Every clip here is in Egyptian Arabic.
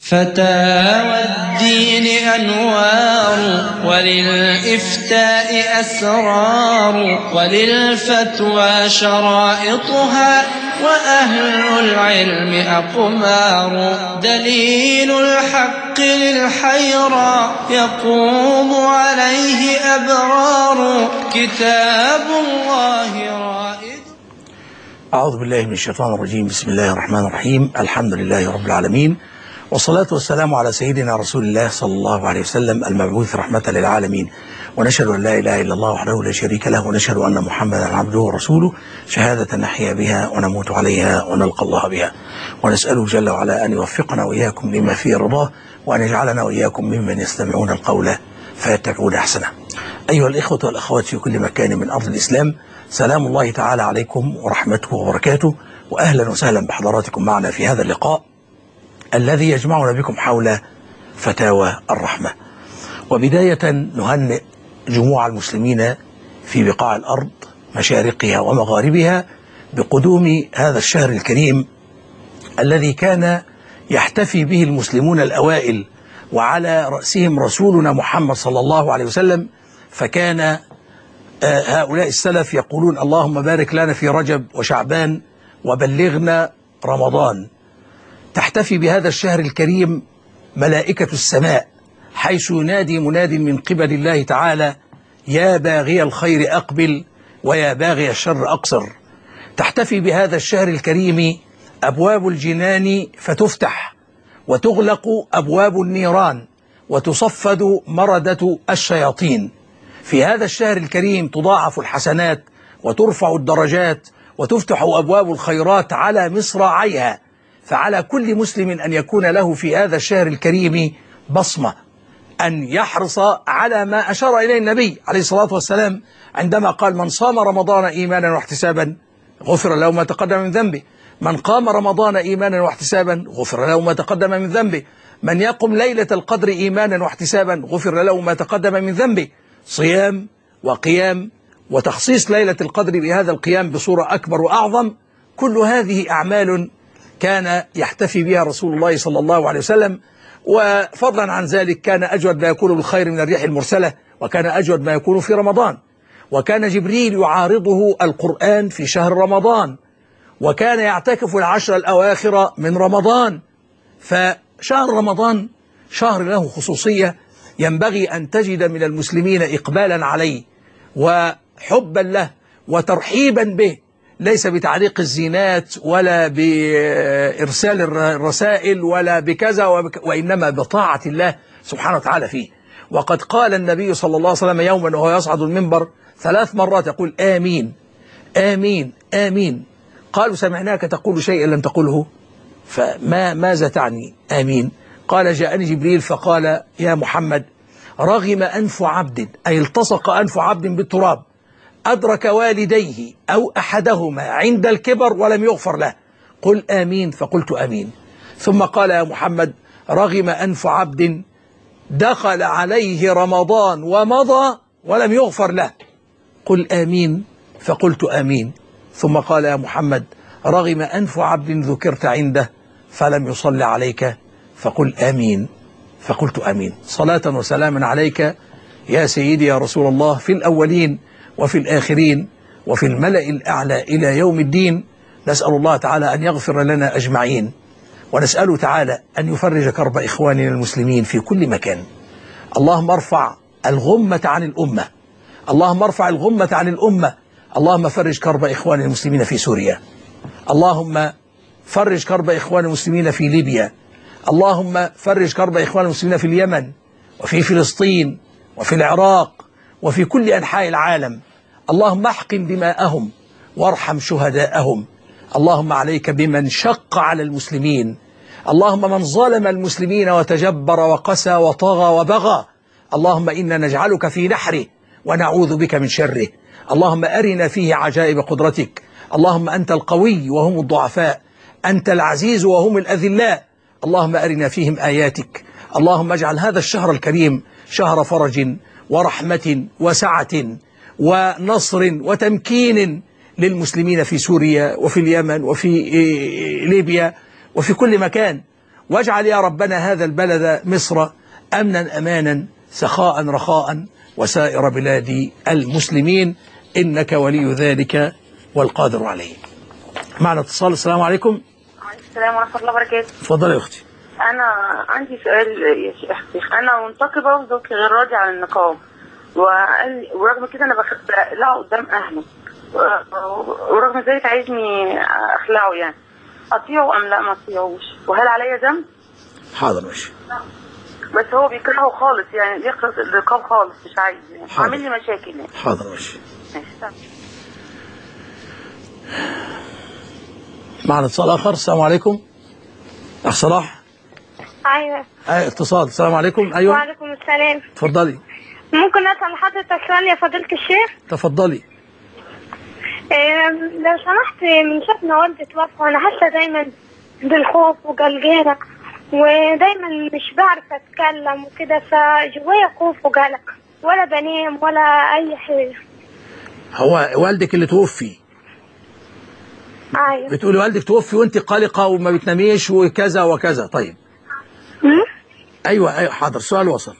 فتاوى الدين أنوار وللإفتاء أسرار وللفتوى شرائطها وأهل العلم أقمار دليل الحق للحيرى يقوم عليه أبرار كتاب الله رائد أعوذ بالله من الشيطان الرجيم بسم الله الرحمن الرحيم الحمد لله رب العالمين والصلاة والسلام على سيدنا رسول الله صلى الله عليه وسلم المبعوث رحمة للعالمين ونشهد أن لا إله إلا الله وحده لا شريك له ونشهد أن محمدا عبده ورسوله شهادة نحيا بها ونموت عليها ونلقى الله بها ونسأله جل وعلا أن يوفقنا وإياكم لما فيه رضاه وأن يجعلنا وإياكم ممن يستمعون القول فيتبعون أحسنه أيها الإخوة والأخوات في كل مكان من أرض الإسلام سلام الله تعالى عليكم ورحمته وبركاته وأهلا وسهلا بحضراتكم معنا في هذا اللقاء الذي يجمعنا بكم حول فتاوى الرحمة وبداية نهنئ جموع المسلمين في بقاع الأرض مشارقها ومغاربها بقدوم هذا الشهر الكريم الذي كان يحتفي به المسلمون الأوائل وعلى رأسهم رسولنا محمد صلى الله عليه وسلم فكان هؤلاء السلف يقولون اللهم بارك لنا في رجب وشعبان وبلغنا رمضان تحتفي بهذا الشهر الكريم ملائكة السماء حيث ينادي مناد من قبل الله تعالى يا باغي الخير أقبل ويا باغي الشر أقصر تحتفي بهذا الشهر الكريم أبواب الجنان فتفتح وتغلق أبواب النيران وتصفد مردة الشياطين في هذا الشهر الكريم تضاعف الحسنات وترفع الدرجات وتفتح أبواب الخيرات على مصراعيها فعلى كل مسلم أن يكون له في هذا الشهر الكريم بصمة أن يحرص على ما أشار إليه النبي عليه الصلاة والسلام عندما قال من صام رمضان إيمانا واحتسابا غفر له ما تقدم من ذنبه من قام رمضان إيمانا واحتسابا غفر له ما تقدم من ذنبه من يقم ليلة القدر إيمانا واحتسابا غفر له ما تقدم من ذنبه صيام وقيام وتخصيص ليلة القدر بهذا القيام بصورة أكبر وأعظم كل هذه أعمال كان يحتفي بها رسول الله صلى الله عليه وسلم وفضلا عن ذلك كان أجود ما يكون بالخير من الريح المرسلة وكان أجود ما يكون في رمضان وكان جبريل يعارضه القرآن في شهر رمضان وكان يعتكف العشر الأواخر من رمضان فشهر رمضان شهر له خصوصية ينبغي أن تجد من المسلمين إقبالا عليه وحبا له وترحيبا به ليس بتعليق الزينات ولا بإرسال الرسائل ولا بكذا وإنما بطاعة الله سبحانه وتعالى فيه وقد قال النبي صلى الله عليه وسلم يوما وهو يصعد المنبر ثلاث مرات يقول آمين آمين آمين قالوا سمعناك تقول شيئا لم تقله فما ماذا تعني آمين قال جاءني جبريل فقال يا محمد رغم أنف عبد أي التصق أنف عبد بالتراب أدرك والديه أو أحدهما عند الكبر ولم يغفر له قل آمين فقلت آمين ثم قال يا محمد رغم أنف عبد دخل عليه رمضان ومضى ولم يغفر له قل آمين فقلت آمين ثم قال يا محمد رغم أنف عبد ذكرت عنده فلم يصل عليك فقل آمين فقلت آمين صلاة وسلاما عليك يا سيدي يا رسول الله في الأولين وفي الآخرين وفي الملأ الأعلى إلى يوم الدين نسأل الله تعالى أن يغفر لنا أجمعين ونسأله تعالى أن يفرج كرب إخواننا المسلمين في كل مكان اللهم ارفع الغمة عن الأمة اللهم ارفع الغمة عن الأمة اللهم فرج كرب إخوان المسلمين في سوريا اللهم فرج كرب إخوان المسلمين في ليبيا اللهم فرج كرب إخوان المسلمين في اليمن وفي فلسطين وفي العراق وفي كل أنحاء العالم اللهم احقن دماءهم وارحم شهداءهم اللهم عليك بمن شق على المسلمين اللهم من ظلم المسلمين وتجبر وقسى وطغى وبغى اللهم إنا نجعلك في نحره ونعوذ بك من شره اللهم أرنا فيه عجائب قدرتك اللهم أنت القوي وهم الضعفاء أنت العزيز وهم الأذلاء اللهم أرنا فيهم آياتك اللهم اجعل هذا الشهر الكريم شهر فرج ورحمة وسعة ونصر وتمكين للمسلمين في سوريا وفي اليمن وفي ليبيا وفي كل مكان واجعل يا ربنا هذا البلد مصر أمنا أمانا سخاء رخاء وسائر بلاد المسلمين إنك ولي ذلك والقادر عليه معنا اتصال السلام عليكم السلام ورحمة الله وبركاته اتفضلي يا أختي أنا عندي سؤال يا شيخ أنا منتقبة وزوجي غير راضي عن النقاب وقال لي- ورغم كده أنا بخلعه قدام أهله و- ورغم ذلك عايزني أخلعه يعني أطيعه أم لا ما أطيعوش وهل عليا ذنب؟ حاضر ماشي بس هو بيكرهه خالص يعني بيكره النقاب خالص مش عايز يعني حاضر. عامل لي مشاكل يعني حاضر ماشي ماشي تمام. معنا اتصال آخر السلام عليكم أخ صلاح ايوه أي اتصال السلام عليكم أيوه وعليكم السلام اتفضلي ممكن اسال حضرتك سؤال يا فضيله الشيخ تفضلي إيه لو سمحت من ساعه ما والدي توفى انا حاسه دايما بالخوف وجلجله ودايما مش بعرف اتكلم وكده فجوايا خوف وقلق ولا بنام ولا اي حاجه هو والدك اللي توفي ايوه بتقولي والدك توفي وانت قلقة وما بتناميش وكذا وكذا طيب م? ايوه ايوه حاضر السؤال وصل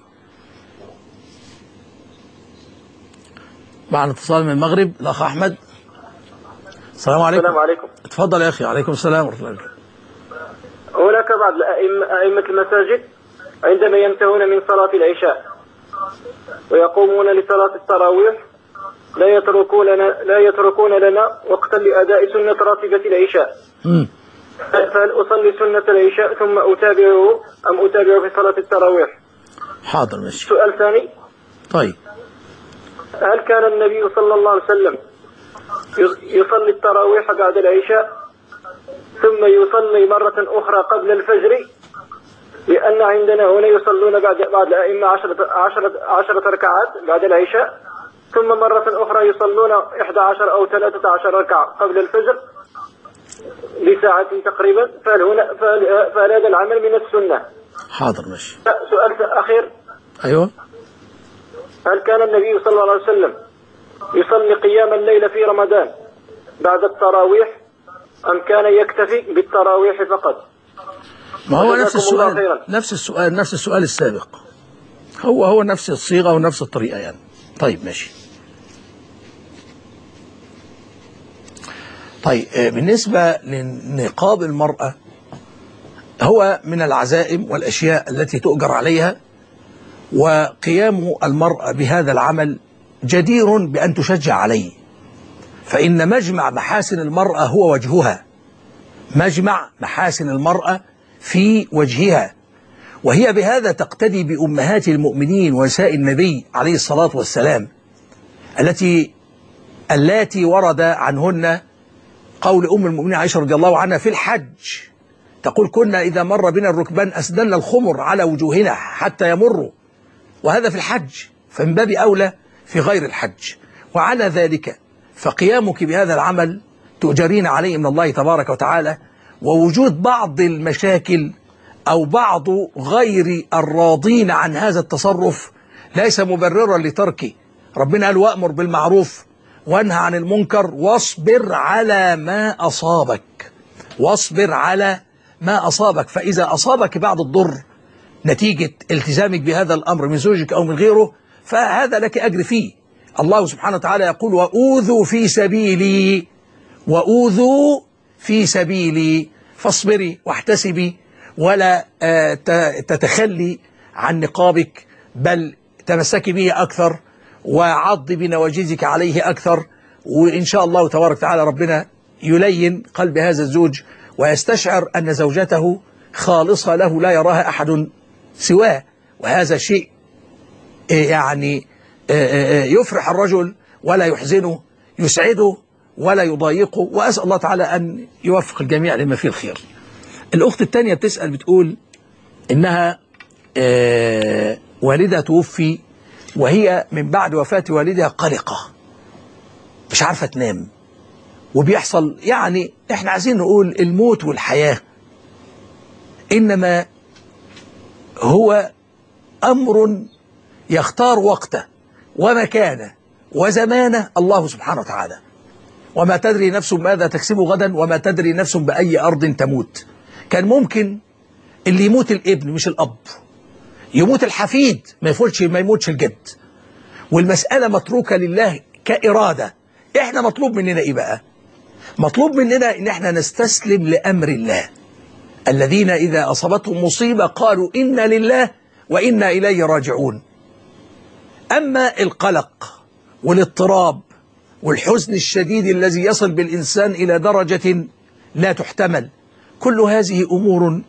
معنا اتصال من المغرب الاخ احمد السلام عليكم السلام عليكم اتفضل يا اخي عليكم السلام ورحمه الله وبركاته هناك بعض الأئمة أئمة المساجد عندما ينتهون من صلاة العشاء ويقومون لصلاة التراويح لا يتركون لنا لا يتركون لنا وقتا لأداء سنة راتبة العشاء امم فهل أصلي سنة العشاء ثم أتابعه أم أتابعه في صلاة التراويح حاضر ماشي سؤال ثاني طيب هل كان النبي صلى الله عليه وسلم يصلي التراويح بعد العشاء ثم يصلي مرة أخرى قبل الفجر لأن عندنا هنا يصلون بعد بعض الأئمة عشرة, عشرة, عشرة ركعات بعد العشاء ثم مرة أخرى يصلون 11 أو 13 ركعة قبل الفجر بساعة تقريبا فهل, هنا فهل, فهل هذا العمل من السنة حاضر ماشي سؤال أخير ايوه هل كان النبي صلى الله عليه وسلم يصلي قيام الليل في رمضان بعد التراويح أم كان يكتفي بالتراويح فقط ما هو نفس جزاكم الله السؤال خيرا. نفس السؤال نفس السؤال السابق هو هو نفس الصيغه ونفس الطريقه يعني طيب ماشي طيب آه، بالنسبه لنقاب المراه هو من العزائم والاشياء التي تؤجر عليها وقيام المراه بهذا العمل جدير بان تشجع عليه فان مجمع محاسن المراه هو وجهها مجمع محاسن المرأة في وجهها وهي بهذا تقتدي بأمهات المؤمنين ونساء النبي عليه الصلاة والسلام التي اللاتي ورد عنهن قول أم المؤمنين عائشة رضي الله عنها في الحج تقول كنا إذا مر بنا الركبان أسدلنا الخمر على وجوهنا حتى يمروا وهذا في الحج فمن باب أولى في غير الحج وعلى ذلك فقيامك بهذا العمل تؤجرين عليه من الله تبارك وتعالى ووجود بعض المشاكل أو بعض غير الراضين عن هذا التصرف ليس مبررا لتركه ربنا قال وأمر بالمعروف وانهى عن المنكر واصبر على ما أصابك واصبر على ما أصابك فإذا أصابك بعض الضر نتيجة التزامك بهذا الأمر من زوجك أو من غيره فهذا لك أجر فيه الله سبحانه وتعالى يقول وأوذوا في سبيلي وأوذوا في سبيلي فاصبري واحتسبي ولا آه، ت- تتخلي عن نقابك بل تمسكي به أكثر وعضي بنواجذك عليه أكثر وإن شاء الله تبارك وتعالى ربنا يلين قلب هذا الزوج ويستشعر أن زوجته خالصة له لا يراها أحد سواه وهذا شيء آه، يعني آه، آه، يفرح الرجل ولا يحزنه يسعده ولا يضايقه وأسأل الله تعالى أن يوفق الجميع لما فيه الخير الأخت الثانية بتسأل بتقول إنها آه، والدها توفي وهي من بعد وفاة والدها قلقة مش عارفة تنام وبيحصل يعني احنا عايزين نقول الموت والحياة إنما هو أمر يختار وقته ومكانه وزمانه الله سبحانه وتعالى وما تدري نفس ماذا تكسب غدا وما تدري نفس بأي أرض تموت كان ممكن اللي يموت الابن مش الأب يموت الحفيد ما يفوتش ما يموتش الجد والمسألة متروكة لله كإرادة احنا مطلوب مننا ايه بقى مطلوب مننا ان احنا نستسلم لأمر الله الذين إذا أصابتهم مصيبة قالوا إنا لله وإنا إليه راجعون أما القلق والاضطراب والحزن الشديد الذي يصل بالإنسان إلى درجة لا تحتمل كل هذه أمور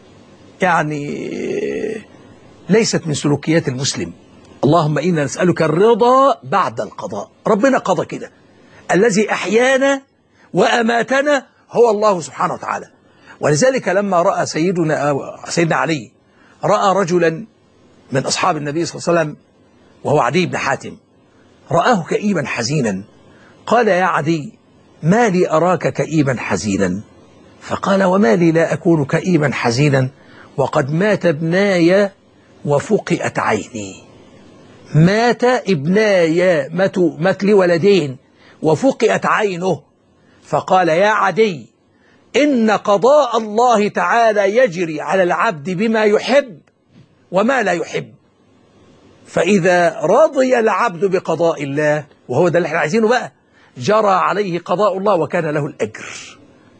يعني ليست من سلوكيات المسلم اللهم إنا نسألك الرضا بعد القضاء ربنا قضى كده الذي أحيانا وأماتنا هو الله سبحانه وتعالى ولذلك لما رأى سيدنا سيدنا علي رأى رجلا من أصحاب النبي صلى الله عليه وسلم وهو عدي بن حاتم رآه كئيبا حزينا قال يا عدي ما لي أراك كئيبا حزينا فقال وما لي لا أكون كئيبا حزينا وقد مات ابناي وفقئت عيني مات ابناي ماتوا مات لي ولدين وفقئت عينه فقال يا عدي إن قضاء الله تعالى يجري على العبد بما يحب وما لا يحب فإذا رضي العبد بقضاء الله وهو ده اللي احنا عايزينه بقى جرى عليه قضاء الله وكان له الأجر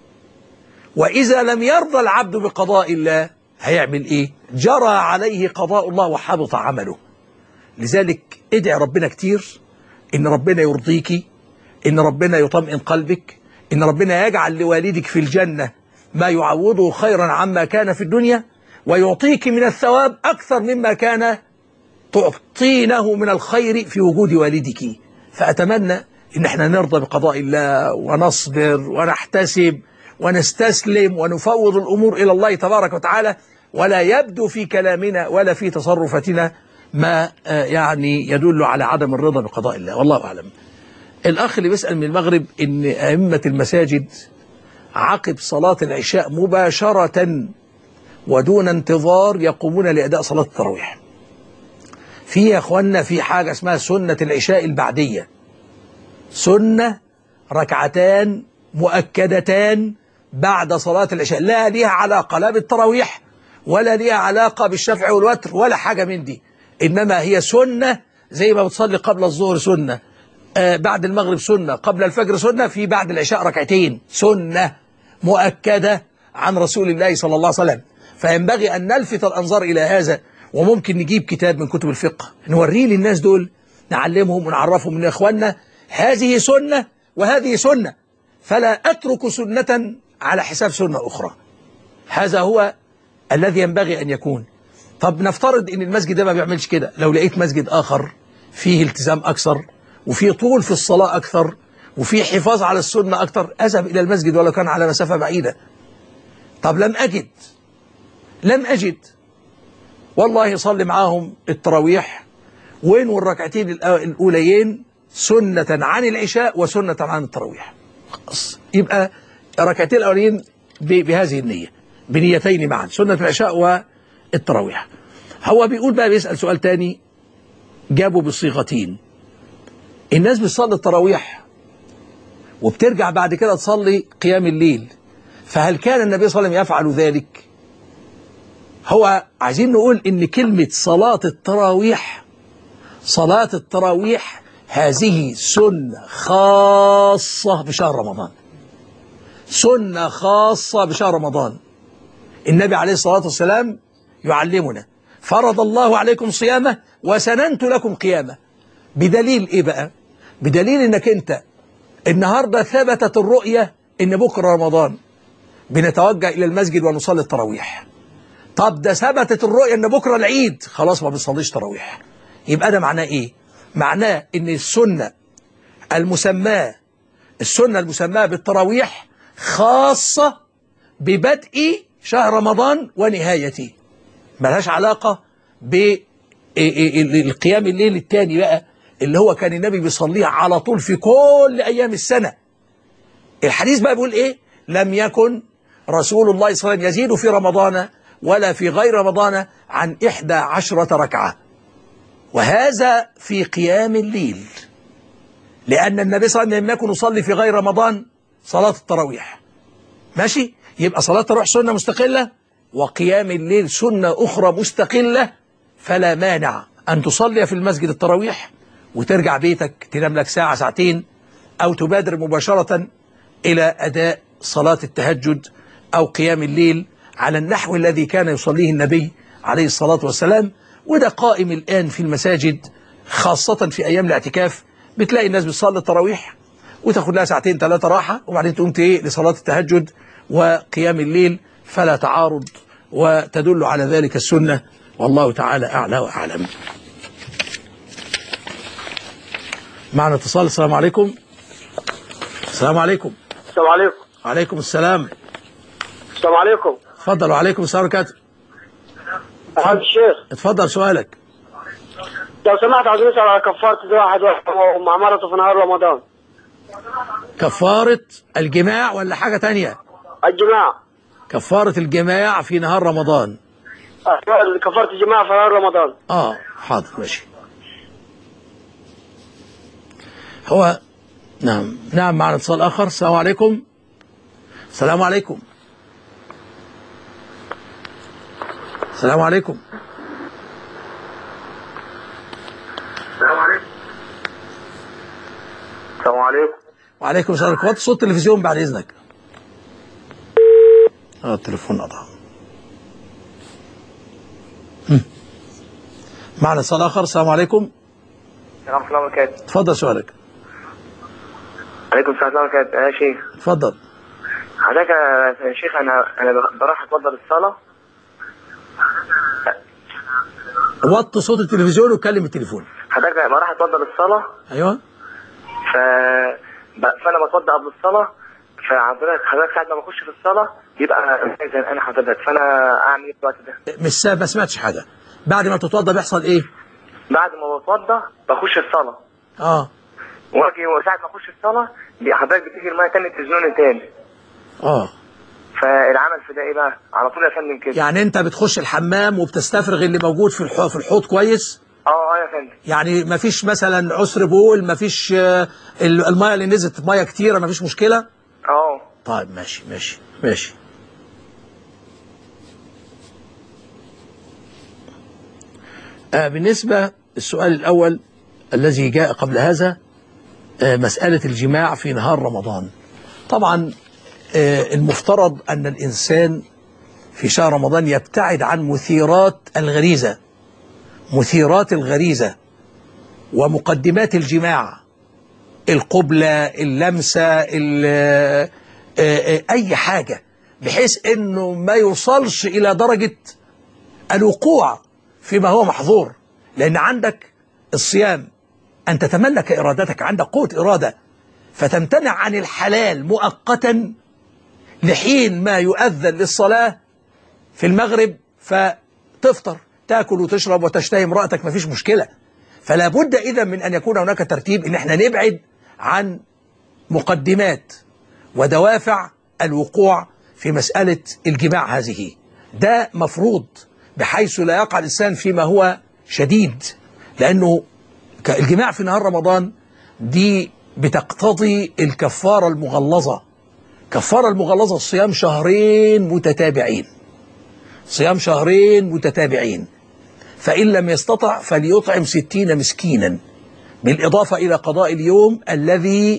وإذا لم يرضى العبد بقضاء الله هيعمل إيه جرى عليه قضاء الله وحبط عمله لذلك ادعي ربنا كتير إن ربنا يرضيك إن ربنا يطمئن قلبك إن ربنا يجعل لوالدك في الجنة ما يعوضه خيرا عما كان في الدنيا ويعطيك من الثواب أكثر مما كان تعطينه من الخير في وجود والدك فأتمنى إن احنا نرضى بقضاء الله ونصبر ونحتسب ونستسلم ونفوض الأمور إلى الله تبارك وتعالى ولا يبدو في كلامنا ولا في تصرفاتنا ما يعني يدل على عدم الرضا بقضاء الله والله أعلم الأخ اللي بيسأل من المغرب إن أئمة المساجد عقب صلاة العشاء مباشرة ودون انتظار يقومون لأداء صلاة التراويح في يا أخوانا في حاجة اسمها سنة العشاء البعدية سنة ركعتان مؤكدتان بعد صلاة العشاء لا ليها علاقة لا بالتراويح ولا ليها علاقة بالشفع والوتر ولا حاجة من دي إنما هي سنة زي ما بتصلي قبل الظهر سنة آه بعد المغرب سنة قبل الفجر سنة في بعد العشاء ركعتين سنة مؤكدة عن رسول الله صلى الله عليه وسلم فينبغي أن نلفت الأنظار إلى هذا وممكن نجيب كتاب من كتب الفقه نوريه للناس دول نعلمهم ونعرفهم من إخواننا هذه سنة وهذه سنة فلا أترك سنة على حساب سنة أخرى هذا هو الذي ينبغي أن يكون طب نفترض أن المسجد ده ما بيعملش كده لو لقيت مسجد آخر فيه التزام أكثر وفيه طول في الصلاة أكثر وفيه حفاظ على السنة أكثر أذهب إلى المسجد ولو كان على مسافة بعيدة طب لم أجد لم أجد والله صلي معاهم التراويح وين والركعتين الأوليين سنة عن العشاء وسنة عن التراويح خلاص يبقى ركعتين الأولين بهذه النية بنيتين معا سنة العشاء والتراويح هو بيقول بقى بيسأل سؤال تاني جابوا بصيغتين الناس بتصلي التراويح وبترجع بعد كده تصلي قيام الليل فهل كان النبي صلى الله عليه وسلم يفعل ذلك هو عايزين نقول ان كلمة صلاة التراويح صلاة التراويح هذه سنة خاصة بشهر رمضان سنة خاصة بشهر رمضان النبي عليه الصلاة والسلام يعلمنا فرض الله عليكم صيامه وسننت لكم قيامه بدليل ايه بقى بدليل انك انت النهاردة ثبتت الرؤية ان بكرة رمضان بنتوجه الى المسجد ونصلي التراويح طب ده ثبتت الرؤية ان بكرة العيد خلاص ما بنصليش تراويح يبقى ده معناه ايه معناه ان السنة المسماة السنة المسماة بالتراويح خاصة ببدء شهر رمضان ونهايته ملهاش علاقة بالقيام الليل الثاني بقى اللي هو كان النبي بيصليها على طول في كل أيام السنة الحديث بقى بيقول إيه لم يكن رسول الله صلى الله عليه وسلم يزيد في رمضان ولا في غير رمضان عن إحدى عشرة ركعة وهذا في قيام الليل لأن النبي صلى الله عليه وسلم لم يكن يصلي في غير رمضان صلاة التراويح ماشي يبقى صلاة التراويح سنة مستقلة وقيام الليل سنة أخرى مستقلة فلا مانع أن تصلي في المسجد التراويح وترجع بيتك تنام لك ساعة ساعتين أو تبادر مباشرة إلى أداء صلاة التهجد أو قيام الليل على النحو الذي كان يصليه النبي عليه الصلاة والسلام وده قائم الآن في المساجد خاصة في أيام الاعتكاف بتلاقي الناس بتصلي التراويح وتاخد لها ساعتين ثلاثة راحة وبعدين تقوم ايه لصلاة التهجد وقيام الليل فلا تعارض وتدل على ذلك السنة والله تعالى أعلى وأعلم معنا اتصال السلام عليكم السلام عليكم السلام عليكم وعليكم السلام السلام عليكم اتفضل وعليكم السلام ورحمة الله أحمد الشيخ اتفضل سؤالك لو سمحت عايزين نسأل على كفارة واحد مع مرته في نهار رمضان كفارة الجماع ولا حاجة تانية الجماع كفارة الجماع في نهار رمضان كفارة الجماع في نهار رمضان اه حاضر ماشي هو نعم نعم معنا اتصال اخر السلام عليكم السلام عليكم السلام عليكم السلام عليكم وعليكم السلام وطي صوت التلفزيون بعد اذنك اه التليفون قطع هم. معنا اتصال اخر السلام عليكم السلام ورحمة الله وبركاته اتفضل سؤالك عليكم السلام ورحمة الله وبركاته يا شيخ اتفضل حضرتك يا شيخ أنا أنا بروح أتفضل الصلاة وطي صوت التلفزيون وكلم التليفون حضرتك بروح أتفضل الصلاة ايوه ف ب- فأنا بتوضأ قبل الصلاة فحضرتك حضرتك ساعة ما بخش في الصلاة بيبقى زي أنا حضرتك فأنا أعمل إيه في الوقت ده؟ مش سا- ما سمعتش حاجه بعد ما تتوضى بيحصل ايه بعد ما بتوضأ بخش الصلاة اه واجي وساعة ما اخش الصلاة بي- حضرتك بتيجي المية تاني تزنوني تاني اه فالعمل في ده ايه بقى؟ على طول يا فندم كده يعني انت بتخش الحمام وبتستفرغ اللي موجود في الحوض في الحوض كويس اه اه يا فندم يعني ما فيش مثلا عسر بول ما فيش آه، ال- الميه اللي نزلت ميه كتيره ما فيش مشكله اه طيب ماشي ماشي ماشي آه بالنسبة السؤال الأول الذي جاء قبل هذا آه مسألة الجماع في نهار رمضان طبعا آه المفترض أن الإنسان في شهر رمضان يبتعد عن مثيرات الغريزة مثيرات الغريزة ومقدمات الجماع القبلة اللمسة ال- آه، آه، أي حاجة بحيث أنه ما يوصلش إلى درجة الوقوع فيما هو محظور لأن عندك الصيام أن تتملك إرادتك عندك قوة إرادة فتمتنع عن الحلال مؤقتا لحين ما يؤذن للصلاة في المغرب فتفطر تاكل وتشرب وتشتهي امرأتك مفيش مشكلة فلا بد إذا من أن يكون هناك ترتيب إن احنا نبعد عن مقدمات ودوافع الوقوع في مسألة الجماع هذه ده مفروض بحيث لا يقع الإنسان فيما هو شديد لأنه ك- الجماع في نهار رمضان دي بتقتضي الكفارة المغلظة كفارة المغلظة الصيام شهرين متتابعين صيام شهرين متتابعين فإن لم يستطع فليطعم ستين مسكينا بالإضافة إلى قضاء اليوم الذي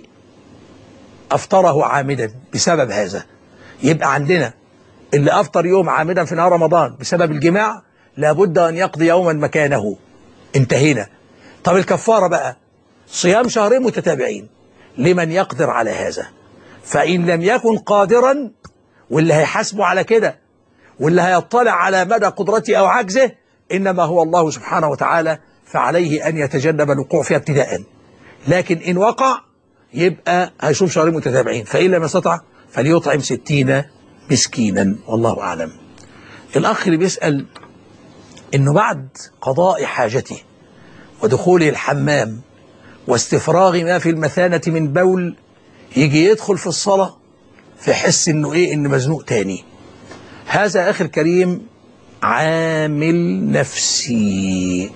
أفطره عامدا بسبب هذا يبقى عندنا اللي أفطر يوم عامدا في نهار رمضان بسبب الجماع لابد أن يقضي يوما مكانه انتهينا طب الكفارة بقى صيام شهرين متتابعين لمن يقدر على هذا فإن لم يكن قادرا واللي هيحاسبه على كده واللي هيطلع على مدى قدرته أو عجزه إنما هو الله سبحانه وتعالى فعليه أن يتجنب الوقوع فيها ابتداء لكن إن وقع يبقى هيصوم شهرين متتابعين فإن لم يستطع فليطعم ستين مسكينا والله أعلم الأخ اللي بيسأل إنه بعد قضاء حاجته ودخوله الحمام واستفراغ ما في المثانة من بول يجي يدخل في الصلاة فيحس إنه إيه إنه مزنوق تاني هذا أخي الكريم عامل نفسي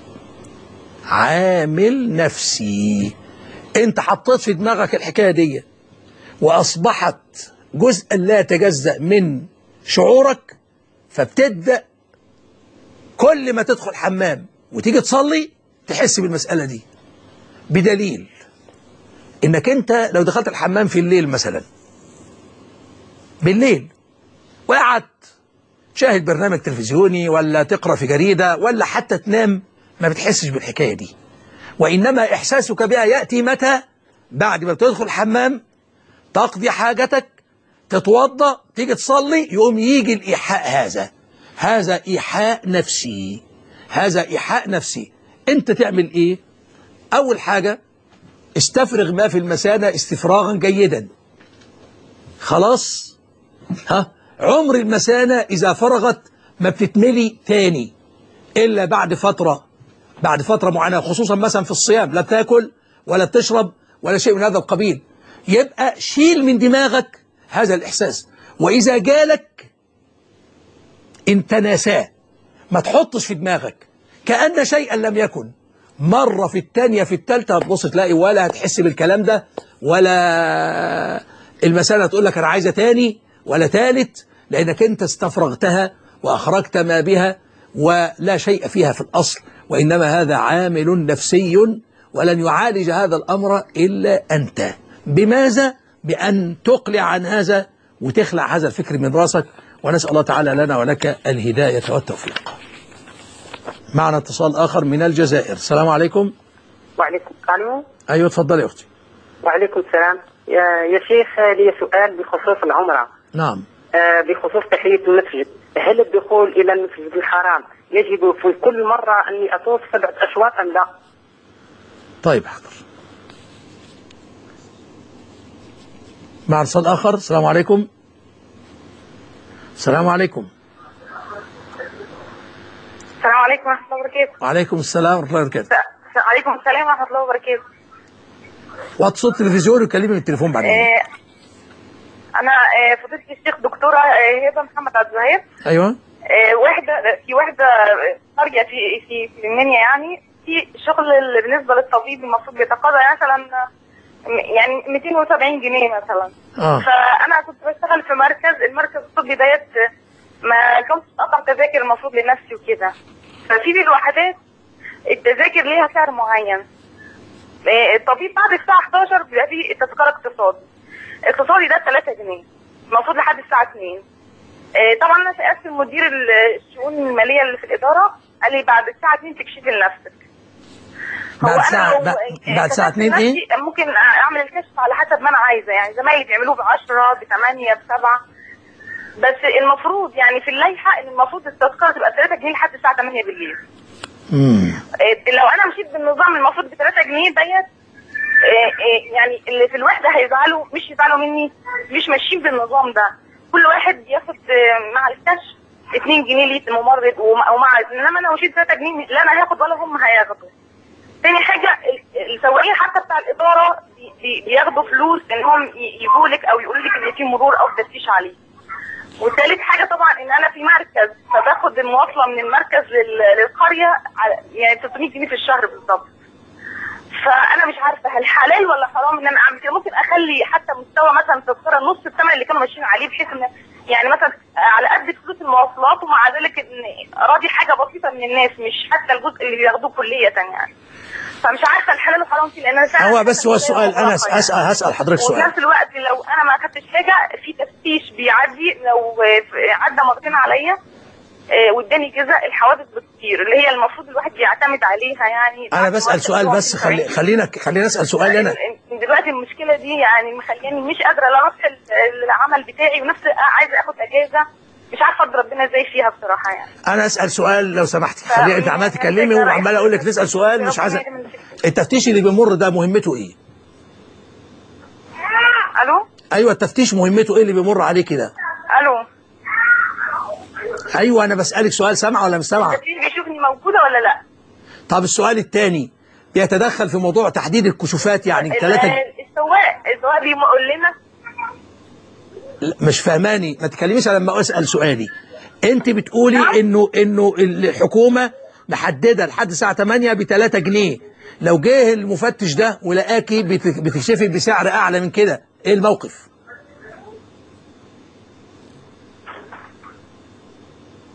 عامل نفسي انت حطيت في دماغك الحكاية دي وأصبحت جزءا لا يتجزأ من شعورك فبتبدأ كل ما تدخل حمام وتيجي تصلي تحس بالمسألة دي بدليل انك انت لو دخلت الحمام في الليل مثلا بالليل وقعدت تشاهد برنامج تلفزيوني ولا تقرأ في جريدة ولا حتى تنام ما بتحسش بالحكاية دي وإنما إحساسك بها يأتي متى بعد ما تدخل الحمام تقضي حاجتك تتوضأ تيجي تصلي يقوم يجي الإيحاء هذا هذا إيحاء نفسي هذا إيحاء نفسي أنت تعمل إيه أول حاجة استفرغ ما في المثانة استفراغا جيدا خلاص ها عمر المثانة إذا فرغت ما بتتملي تاني إلا بعد فترة بعد فترة معينة خصوصا مثلا في الصيام لا بتاكل ولا بتشرب ولا شيء من هذا القبيل يبقى شيل من دماغك هذا الإحساس وإذا جالك انت ناساه ما تحطش في دماغك كأن شيئا لم يكن مرة في الثانية في الثالثة هتبص تلاقي ولا هتحس بالكلام ده ولا المسألة تقول لك أنا عايزة تاني ولا ثالث لأنك أنت استفرغتها وأخرجت ما بها ولا شيء فيها في الأصل وإنما هذا عامل نفسي ولن يعالج هذا الأمر إلا أنت بماذا؟ بأن تقلع عن هذا وتخلع هذا الفكر من راسك ونسأل الله تعالى لنا ولك الهداية والتوفيق معنا اتصال آخر من الجزائر السلام عليكم وعليكم السلام أيوة تفضلي يا أختي وعليكم السلام يا, يا شيخ لي سؤال بخصوص العمرة نعم آه، بخصوص تحية المسجد هل الدخول إلى المسجد الحرام يجب في كل مرة أني أطوف سبعة أشواط أم لا؟ طيب حاضر مع اتصال آخر السلام عليكم السلام عليكم السلام عليكم ورحمة الله وبركاته وعليكم السلام ورحمة الله وبركاته عليكم السلام ورحمة الله وبركاته وطي صوت التلفزيون وكلمي من التليفون بعدين آه، أنا آه، فضيلة الشيخ دكتورة آه، هبة محمد عبد الوهاب أيوة آه، واحدة في واحدة آه، قرية في في في المنيا يعني في شغل اللي بالنسبة للطبيب المفروض بيتقاضى مثلا آه، يعني 270 جنيه مثلا آه. فأنا كنت بشتغل في مركز المركز الطبي ديت آه، ما كنتش أقطع تذاكر المفروض لنفسي وكده ففي بالوحدات التذاكر ليها سعر معين آه، الطبيب بعد الساعة 11 بيبقى فيه تذكرة اقتصادي اقتصادي ده 3 جنيه المفروض لحد الساعة 2 آه، طبعا انا سالت مدير ال- الشؤون الماليه اللي في الاداره قال لي بعد الساعه 2 تكشفي لنفسك بعد أنا ساعة- لو- بعد- آه، بعد ساعة كتبت 2 إيه؟ نفسي ممكن اعمل الكشف على حسب ما انا عايزه يعني زمايلي بيعملوه ب 10 ب 8 ب 7 بس المفروض يعني في اللائحه ان المفروض التذكره تبقى 3 جنيه لحد الساعه 8 بالليل مم. آه، لو انا مشيت بالنظام المفروض ب 3 جنيه ديت آه، آه، يعني اللي في الوحده هيزعلوا مش يزعلوا مني مش ماشيين بالنظام ده كل واحد ياخد آه، مع الكشف 2 جنيه ليه الممرض ومع ومع- انما انا مشيت 3 جنيه لا انا هاخد ولا هم هياخدوا تاني حاجه ال- السواقين حتى بتاع الاداره بي- بي- بياخدوا فلوس انهم ي- يجوا لك او يقولوا لك ان في مرور او تفتيش عليه وثالث حاجه طبعا ان انا في مركز فباخد المواصله من المركز لل- للقريه على- يعني 300 جنيه في الشهر بالظبط فانا مش عارفه هل حلال ولا حرام ان انا اعمل كده ممكن اخلي حتى مستوى مثلا تذكره نص الثمن اللي كانوا ماشيين عليه بحيث ان يعني مثلا على قد فلوس المواصلات ومع ذلك ان راضي حاجه بسيطه من الناس مش حتى الجزء اللي بياخدوه كليه يعني فمش عارفه الحلال والحرام فيه لان انا فعلا هو بس هو السؤال أنا مطلقة هسأل هسأل حضرتك وفي سؤال نفس الوقت لو انا ما اخدتش حاجه في تفتيش بيعدي لو آه، عدى مرتين عليا آه، واداني جزاء الحوادث بتطير اللي هي المفروض الواحد يعتمد عليها يعني أنا بعد بسأل وقت سؤال طويل بس خلي خلينا خلينا أسأل سؤال أنا دلوقتي المشكله دي يعني مخلياني مش قادره لا اروح ال- العمل بتاعي ونفس عايزه اخد اجازه مش عارفه ارضي ربنا ازاي فيها بصراحه يعني أنا أسأل سؤال لو سمحتي خليني أنت عمالة تكلمي وعمال أقول لك تسأل سؤال مش عايز التفتيش اللي بيمر ده مهمته إيه؟ الو أيوه التفتيش مهمته إيه اللي بيمر عليكي ده؟ الو أيوه أنا بسألك سؤال سامعة ولا مش سامعة؟ التفتيش بيشوفني موجوده ولا لا طب السؤال الثاني بيتدخل في موضوع تحديد الكشوفات يعني ثلاثة ال- السواق السواق بيقول لنا مش فهماني ما تكلميش لما اسال سؤالي انت بتقولي انه انه الحكومه محدده لحد الساعه 8 ب 3 جنيه لو جه المفتش ده ولقاكي بت- بتكشفي بسعر اعلى من كده ايه الموقف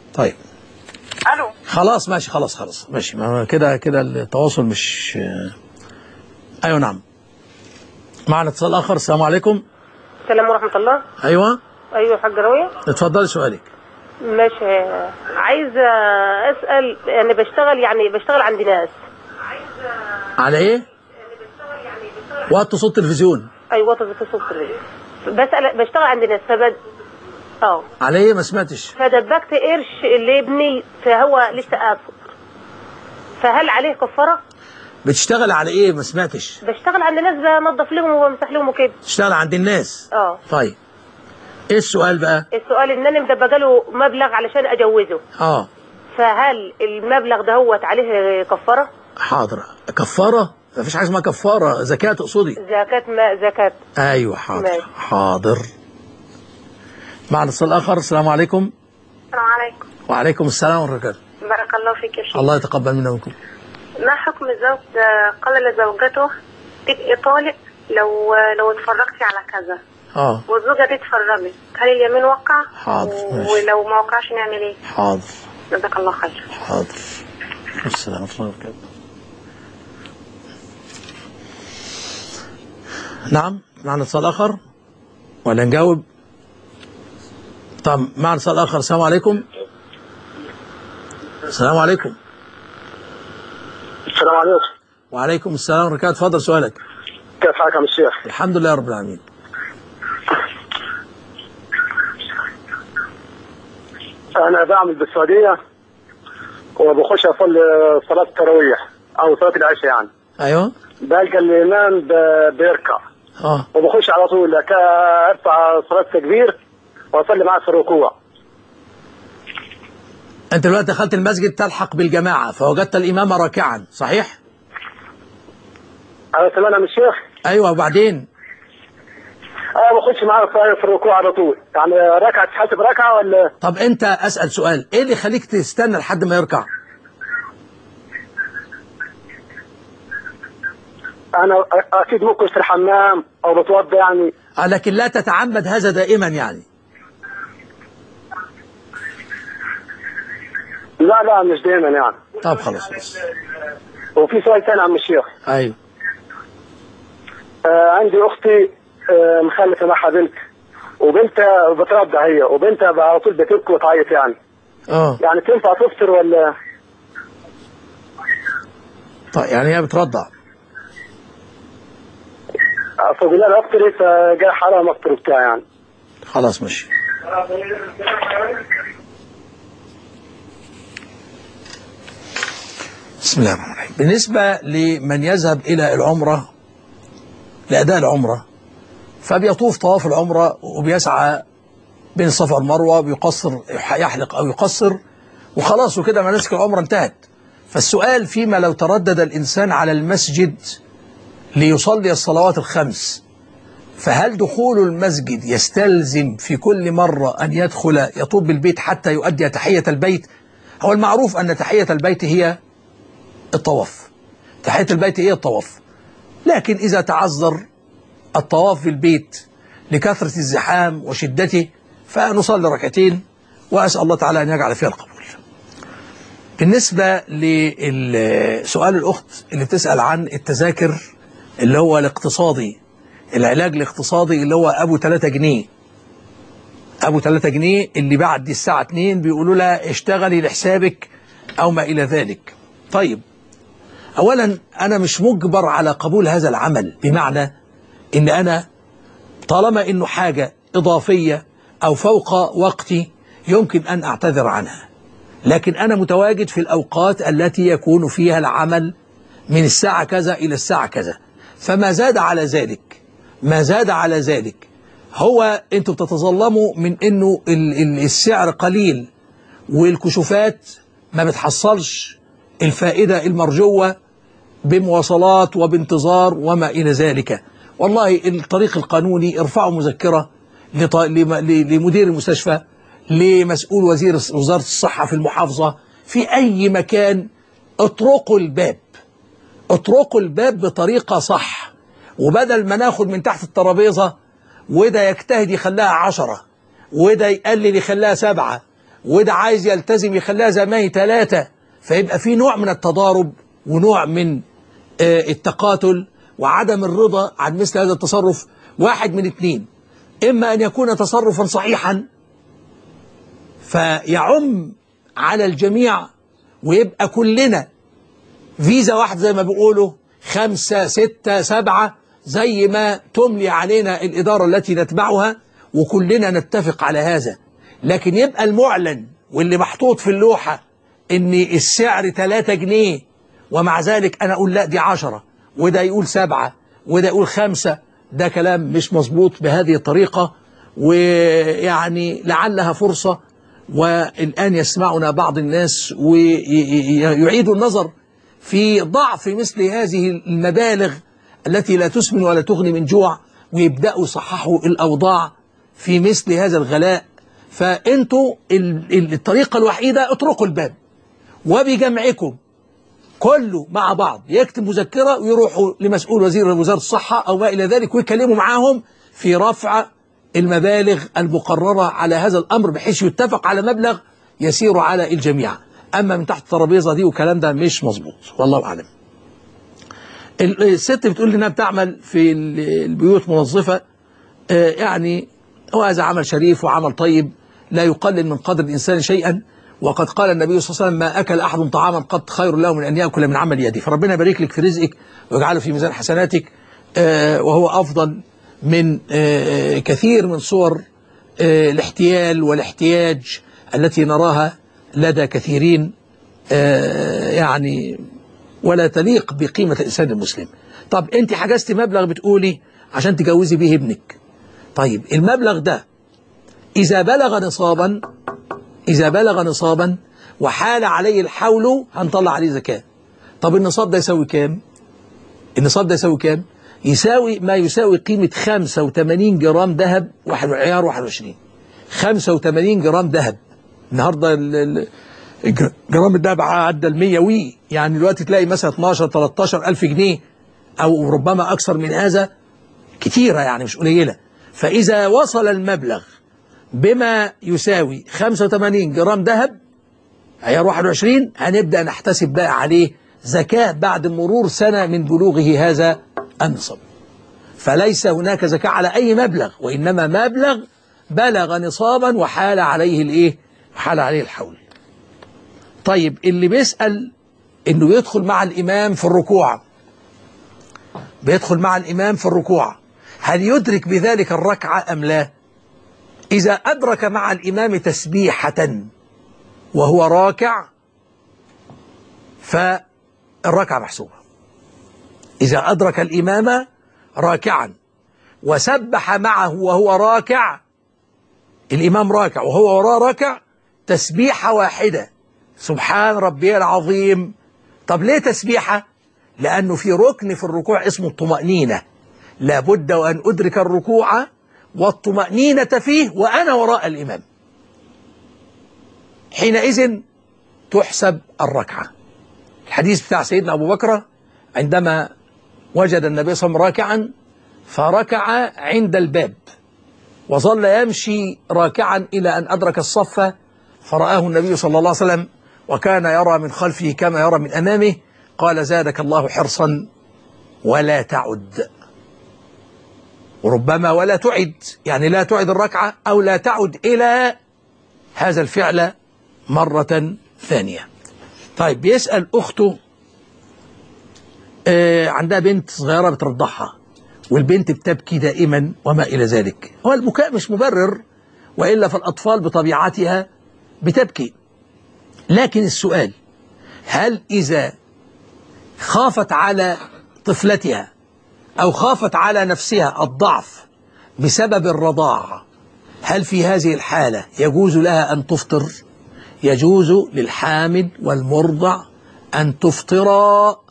طيب الو خلاص ماشي خلاص خلاص ماشي ما كده كده التواصل مش ايوه نعم معنا اتصال اخر السلام عليكم السلام ورحمة الله ايوه أيوة حاج راوية اتفضلي سؤالك ماشي عايزة أسأل أنا بشتغل يعني بشتغل عند ناس على ايه وقت صوت تلفزيون أيوة في صوت بسأل بشتغل عند ناس فبد اه على ايه ما سمعتش فدبكت قرش لابني فهو لسه قافل فهل عليه كفارة؟ بتشتغل على ايه ما سمعتش بشتغل عند ناس بنظف لهم وبمسح لهم وكده تشتغل عند الناس اه طيب ايه السؤال بقى السؤال ان انا مدبجه له مبلغ علشان اجوزه اه فهل المبلغ دهوت عليه كفاره؟ حاضر كفاره ما فيش حاجه اسمها كفاره زكاه تقصدي زكاة ما زكاة ايوه حاضر ماشي. حاضر معنا اتصال اخر السلام عليكم السلام عليكم وعليكم السلام ورحمه الله بارك الله فيك يا شيخ الله يتقبل منا ومنكم ما حكم الزوج آه، قال لزوجته تبقي طالق لو لو اتفرجتي على كذا اه والزوجة دي اتفرجت هل اليمين وقع؟ حاضر، و- ماشي. ولو ما وقعش نعمل ايه؟ حاضر جزاك الله خير حاضر السلام ورحمه الله وبركاته نعم معنا اتصال اخر ولا نجاوب طب معنا اتصال اخر السلام عليكم السلام عليكم السلام عليكم وعليكم السلام ورحمه الله اتفضل سؤالك كيف حالك يا الشيخ؟ الحمد لله رب العالمين انا بعمل بالسعوديه وبخش اصلي صلاه التراويح او صلاه العشاء يعني ايوه بلقى الامام ب- بيركع اه وبخش على طول لك ارفع صلاه التكبير واصلي معاه في الركوع انت دلوقتي دخلت المسجد تلحق بالجماعه فوجدت الامام راكعا صحيح انا سمعنا من الشيخ ايوه وبعدين انا بخش معاه في في الركوع على طول يعني ركعه تحسب ركعه ولا طب انت اسال سؤال ايه اللي يخليك تستنى لحد ما يركع انا اكيد ممكن في الحمام او بتوضى يعني آه، لكن لا تتعمد هذا دائما يعني لا لا مش دايما يعني طب خلاص بس وفي سؤال ثاني عم الشيخ ايوه آه عندي اختي آه مخلفه معها بنت وبنتها بترضع هي وبنتها على طول بتبكي وتعيط يعني اه يعني تنفع تفطر ولا طيب يعني هي بترضع فقلنا لها افطري فجاء حرام افطر بتاع يعني خلاص ماشي بسم الله الرحمن الرحيم بالنسبة لمن يذهب إلى العمرة لأداء العمرة فبيطوف طواف العمرة وبيسعى بين الصفا والمروة بيقصر يحلق أو يقصر وخلاص وكده مناسك العمرة انتهت فالسؤال فيما لو تردد الإنسان على المسجد ليصلي الصلوات الخمس فهل دخول المسجد يستلزم في كل مرة أن يدخل يطوب بالبيت حتى يؤدي تحية البيت هو المعروف أن تحية البيت هي الطواف تحية البيت هي الطواف لكن إذا تعذر الطواف في البيت لكثرة الزحام وشدته فنصلي ركعتين وأسأل الله تعالى أن يجعل فيها القبول بالنسبة لسؤال الأخت اللي بتسأل عن التذاكر اللي هو الاقتصادي العلاج الاقتصادي اللي هو أبو 3 جنيه أبو 3 جنيه اللي بعد الساعة 2 بيقولوا لها اشتغلي لحسابك أو ما إلى ذلك طيب أولا أنا مش مجبر على قبول هذا العمل بمعنى إن أنا طالما إنه حاجة إضافية أو فوق وقتي يمكن أن أعتذر عنها لكن أنا متواجد في الأوقات التي يكون فيها العمل من الساعة كذا إلى الساعة كذا فما زاد على ذلك ما زاد على ذلك هو أنتم بتتظلموا من أنه ال- ال- السعر قليل والكشوفات ما بتحصلش الفائدة المرجوة بمواصلات وبانتظار وما إلى ذلك والله الطريق القانوني ارفعوا مذكرة لط- لم- ل- لمدير المستشفى لمسؤول وزير وزارة الصحة في المحافظة في أي مكان اطرقوا الباب اطرقوا الباب بطريقة صح وبدل ما ناخد من تحت الترابيزة وده يجتهد يخليها عشرة وده يقلل يخليها سبعة وده عايز يلتزم يخليها زي ما هي ثلاثة فيبقى في نوع من التضارب ونوع من آه، التقاتل وعدم الرضا عن مثل هذا التصرف واحد من اثنين إما أن يكون تصرفا صحيحا فيعم على الجميع ويبقى كلنا فيزا واحدة زي ما بيقولوا خمسة ستة سبعة زي ما تملي علينا الإدارة التي نتبعها وكلنا نتفق على هذا لكن يبقى المعلن واللي محطوط في اللوحة إن السعر 3 جنيه ومع ذلك أنا أقول لا دي عشرة وده يقول سبعة وده يقول خمسة ده كلام مش مظبوط بهذه الطريقة ويعني لعلها فرصة والآن يسمعنا بعض الناس ويعيدوا النظر في ضعف مثل هذه المبالغ التي لا تسمن ولا تغني من جوع ويبدأوا يصححوا الأوضاع في مثل هذا الغلاء فأنتوا ال- ال- الطريقة الوحيدة اتركوا الباب وبجمعكم كله مع بعض يكتب مذكرة ويروحوا لمسؤول وزير وزارة الصحة أو ما إلى ذلك ويكلموا معاهم في رفع المبالغ المقررة على هذا الأمر بحيث يتفق على مبلغ يسير على الجميع أما من تحت الترابيزة دي والكلام ده مش مظبوط والله أعلم ال- الست بتقول انها بتعمل في ال- البيوت منظفة آه، يعني هو هذا عمل شريف وعمل طيب لا يقلل من قدر الإنسان شيئا وقد قال النبي صلى الله عليه وسلم ما أكل أحد طعاما قط خير له من أن يأكل من عمل يده فربنا يبارك لك في رزقك ويجعله في ميزان حسناتك آه، وهو أفضل من آه، كثير من صور آه، الاحتيال والاحتياج التي نراها لدى كثيرين آه، يعني ولا تليق بقيمة الإنسان المسلم طب أنت حجزتي مبلغ بتقولي عشان تجوزي به ابنك طيب المبلغ ده إذا بلغ نصابا إذا بلغ نصابا وحال عليه الحول هنطلع عليه زكاة طب النصاب ده يساوي كام النصاب ده يساوي كام يساوي ما يساوي قيمة 85 جرام ذهب واحد عيار 21 85 جرام ذهب النهارده ال- ال- الج- جرام الذهب عدى ال 100 وي يعني دلوقتي تلاقي مثلا 12 13 ألف جنيه أو ربما أكثر من هذا كتيرة يعني مش قليلة فإذا وصل المبلغ بما يساوي 85 جرام ذهب عيار 21 هنبدأ نحتسب بقى عليه زكاة بعد مرور سنة من بلوغه هذا النصاب فليس هناك زكاة على أي مبلغ وإنما مبلغ بلغ نصابا وحال عليه الإيه؟ حال عليه الحول طيب اللي بيسأل إنه يدخل مع الإمام في الركوع بيدخل مع الإمام في الركوع هل يدرك بذلك الركعة أم لا إذا أدرك مع الإمام تسبيحة وهو راكع فالركعة محسوبة إذا أدرك الإمام راكعا وسبح معه وهو راكع الإمام راكع وهو وراه راكع تسبيحة واحدة سبحان ربي العظيم طب ليه تسبيحة لأنه في ركن في الركوع اسمه الطمأنينة لابد وأن أدرك الركوع والطمأنينة فيه وأنا وراء الإمام حينئذ تحسب الركعة الحديث بتاع سيدنا أبو بكر عندما وجد النبي صلى الله عليه وسلم راكعا فركع عند الباب وظل يمشي راكعا إلى أن أدرك الصف فرآه النبي صلى الله عليه وسلم وكان يرى من خلفه كما يرى من أمامه قال زادك الله حرصا ولا تعد وربما ولا تعد يعني لا تعد الركعة أو لا تعد إلى هذا الفعل مرة ثانية طيب بيسأل أخته آه عندها بنت صغيرة بترضعها والبنت بتبكي دائما وما إلى ذلك هو البكاء مش مبرر وإلا فالأطفال بطبيعتها بتبكي لكن السؤال هل إذا خافت على طفلتها أو خافت على نفسها الضعف بسبب الرضاعة هل في هذه الحالة يجوز لها أن تفطر يجوز للحامل والمرضع أن تفطرا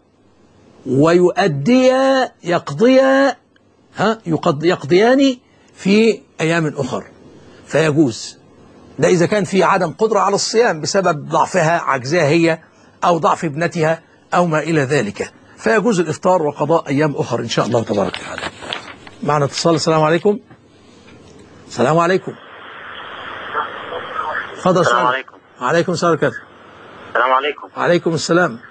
ويؤديا يقضيا ها يقض يقضيان في أيام أخر فيجوز ده إذا كان في عدم قدرة على الصيام بسبب ضعفها عجزها هي أو ضعف ابنتها أو ما إلى ذلك فيجوز الإفطار وقضاء أيام أخر إن شاء الله تبارك وتعالى معنا اتصال السلام عليكم السلام عليكم اتفضل السلام سؤال عليكم وعليكم السلام ورحمة الله السلام عليكم وعليكم السلام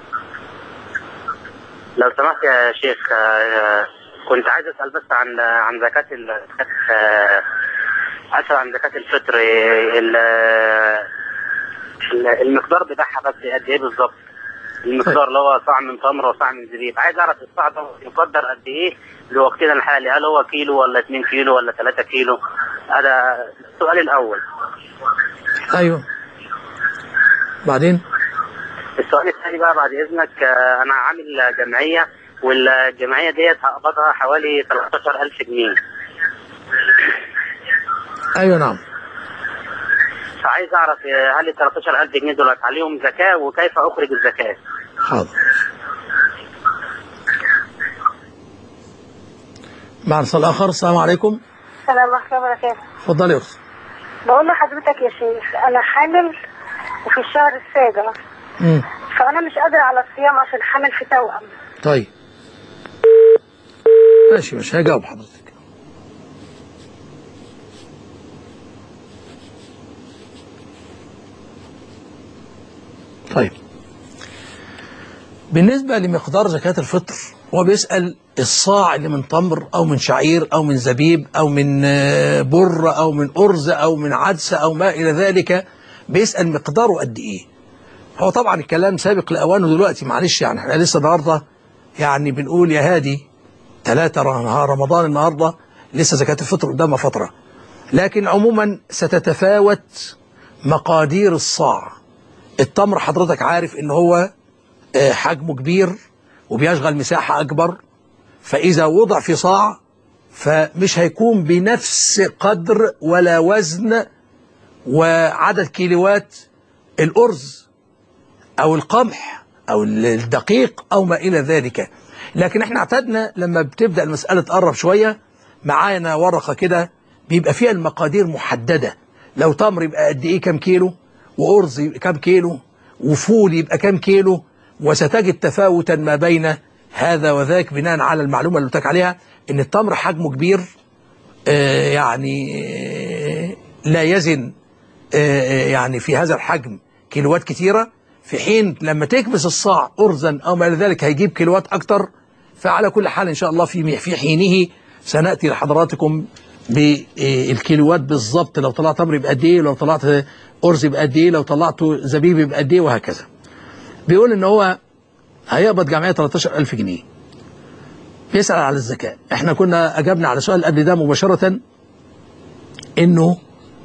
لو سمحت يا شيخ آه، كنت عايز اسال بس عن عن زكاه ال آه، اسال عن زكاه الفطر آه، ال- ال- المقدار بتاعها بس قد ايه بالظبط المقدار اللي هو صاع من تمر وصاع من زبيب عايز اعرف الصاع ده يقدر قد ايه لوقتنا الحالي هل هو كيلو ولا 2 كيلو ولا 3 كيلو هذا السؤال الاول أيوه بعدين السؤال الثاني بقى بعد اذنك آه، انا عامل جمعيه والجمعيه ديت هقبضها حوالي 13000 جنيه أيوه نعم فعايز اعرف آه، هل ال 13000 جنيه دول عليهم زكاه وكيف اخرج الزكاه؟ حاضر مع اتصال آخر السلام عليكم السلام ورحمة الله وبركاته اتفضلي يا أختي بقول لحضرتك يا شيخ أنا حامل وفي الشهر السابع مم. فأنا مش قادرة على الصيام عشان حامل في توأم طيب ماشي مش هجاوب حضرتك طيب بالنسبة لمقدار زكاة الفطر هو بيسأل الصاع اللي من تمر أو من شعير أو من زبيب أو من آه، بر أو من أرز أو من عدس أو ما إلى ذلك بيسأل مقداره قد إيه هو طبعا الكلام سابق لأوانه دلوقتي معلش يعني احنا لسه النهارده يعني بنقول يا هادي ثلاثة نهار رمضان النهارده لسه زكاة الفطر قدامها فترة لكن عموما ستتفاوت مقادير الصاع التمر حضرتك عارف ان هو آه، حجمه كبير وبيشغل مساحة أكبر فإذا وضع في صاع فمش هيكون بنفس قدر ولا وزن وعدد كيلوات الأرز أو القمح أو الدقيق أو ما إلى ذلك لكن احنا اعتدنا لما بتبدأ المسألة تقرب شوية معانا ورقة كده بيبقى فيها المقادير محددة لو تمر يبقى قد إيه كام كيلو وأرز يبقى كام كيلو وفول يبقى كام كيلو وستجد تفاوتا ما بين هذا وذاك بناء على المعلومة اللي قلت لك عليها ان التمر حجمه كبير آه، يعني آه، لا يزن آه، آه، يعني في هذا الحجم كيلوات كتيرة في حين لما تكبس الصاع أرزا أو ما إلى ذلك هيجيب كيلوات أكتر فعلى كل حال إن شاء الله في في حينه سنأتي لحضراتكم بالكيلوات بالظبط لو طلعت تمر يبقى قد إيه لو طلعت أرز يبقى قد إيه لو طلعت زبيب يبقى قد إيه وهكذا بيقول إن هو هيقبض جمعية 13000 جنيه بيسأل على الزكاة احنا كنا أجبنا على سؤال قبل ده مباشرة إنه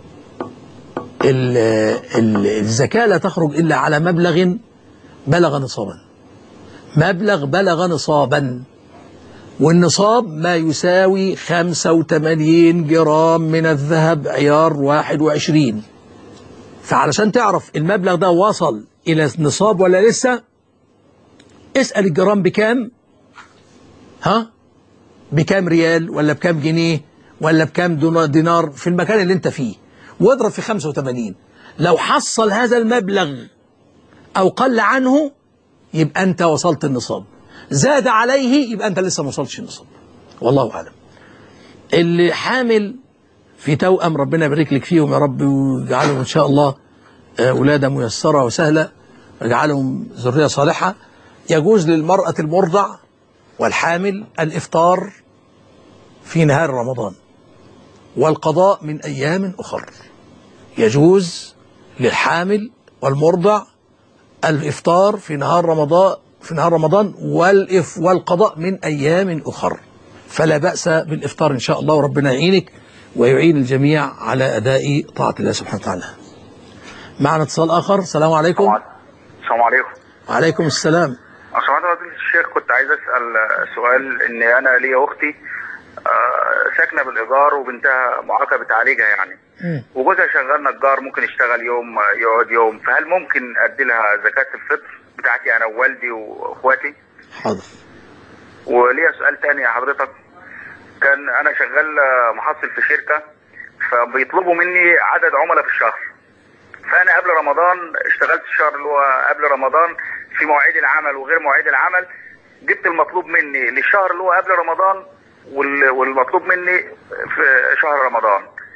ال ال الزكاة لا تخرج إلا على مبلغ بلغ نصابا مبلغ بلغ نصابا والنصاب ما يساوي 85 جرام من الذهب عيار 21 فعلشان تعرف المبلغ ده وصل إلى النصاب ولا لسه اسأل الجرام بكام ها بكام ريال ولا بكام جنيه ولا بكام دونا- دينار في المكان اللي انت فيه واضرب في 85 لو حصل هذا المبلغ أو قل عنه يبقى أنت وصلت النصاب زاد عليه يبقى أنت لسه ما وصلتش النصاب والله أعلم اللي حامل في توأم ربنا يبارك لك فيهم يا رب ويجعلهم إن شاء الله آه، ولادة ميسرة وسهلة ويجعلهم ذرية صالحة يجوز للمرأة المرضع والحامل الإفطار في نهار رمضان والقضاء من أيام أخر يجوز للحامل والمرضع الإفطار في نهار رمضان في نهار رمضان والإف والقضاء من أيام أخر فلا بأس بالإفطار إن شاء الله وربنا يعينك ويعين الجميع على أداء طاعة الله سبحانه وتعالى معنا اتصال آخر السلام عليكم السلام عليكم وعليكم السلام لو سمحت يا فضيلة الشيخ كنت عايز اسال آه، سؤال ان انا ليا اختي آه، ساكنه بالايجار وبنتها معاقه بتعالجها يعني وجوزها شغال نجار ممكن يشتغل يوم آه، يقعد يوم فهل ممكن ادي لها زكاه الفطر بتاعتي انا ووالدي واخواتي حاضر وليا سؤال تاني يا حضرتك كان انا شغال آه، محصل في شركه فبيطلبوا مني عدد عملاء في الشهر فانا قبل رمضان اشتغلت الشهر اللي هو قبل رمضان في مواعيد العمل وغير مواعيد العمل جبت المطلوب مني للشهر اللي هو قبل رمضان وال- والمطلوب مني في شهر رمضان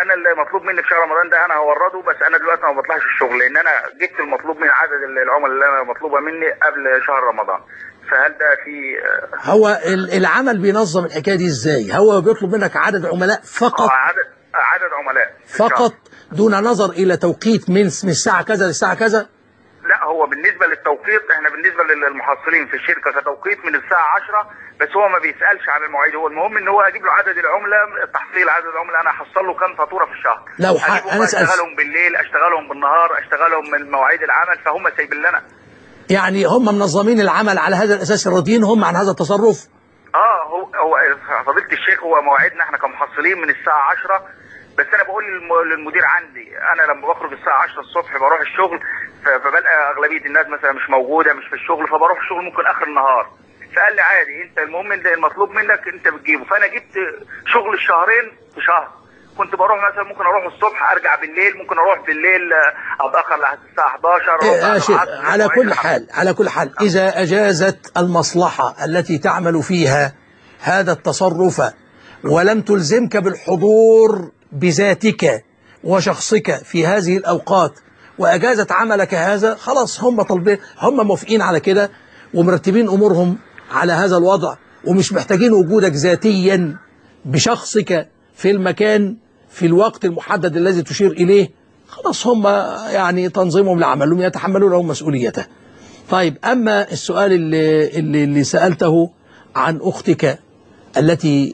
فانا اللي مطلوب مني في شهر رمضان ده انا هورده بس انا دلوقتي ما بطلعش الشغل لان انا جبت المطلوب من عدد العملاء اللي انا مطلوبه مني قبل شهر رمضان فهل ده في آه، هو ال- العمل بينظم الحكايه دي ازاي هو بيطلب منك عدد عملاء فقط آه، عدد عدد عملاء في الشهر. فقط دون نظر الى توقيت من من الساعه كذا للساعه كذا لا هو بالنسبه للتوقيت احنا بالنسبه للمحصلين في الشركه كتوقيت من الساعه 10 بس هو ما بيسالش عن المواعيد هو المهم ان هو اجيب له عدد العملاء تحصيل عدد العملاء انا احصل له كام فاتوره في الشهر لو ح- أجيبهم أنا أسأل- اشتغلهم بالليل اشتغلهم بالنهار اشتغلهم من مواعيد العمل فهم سايبين لنا يعني هم منظمين العمل على هذا الاساس راضيين هم عن هذا التصرف اه هو هو فضيله الشيخ هو مواعيدنا احنا كمحصلين من الساعه 10 بس انا بقول للم- للمدير عندي انا لما بخرج الساعه 10 الصبح بروح الشغل ف- فبلقى اغلبيه الناس مثلا مش موجوده مش في الشغل فبروح الشغل ممكن اخر النهار فقال لي عادي انت المهم انت المطلوب منك انت بتجيبه فانا جبت شغل الشهرين في شهر كنت بروح مثلا ممكن اروح الصبح ارجع بالليل ممكن اروح بالليل آه، اتاخر لحد الساعه 11 إيه ربع يا شيخ العصر، على مواعيد كل العمل. حال على كل حال إذا أجازت المصلحة التي تعمل فيها هذا التصرف ولم تلزمك بالحضور بذاتك وشخصك في هذه الأوقات وأجازت عملك هذا خلاص هم طالبين هم موافقين على كده ومرتبين أمورهم على هذا الوضع ومش محتاجين وجودك ذاتيا بشخصك في المكان في الوقت المحدد الذي تشير إليه خلاص هم يعني تنظيمهم لعملهم يتحملون هم مسؤوليته طيب أما السؤال اللي, اللي, اللي سألته عن أختك التي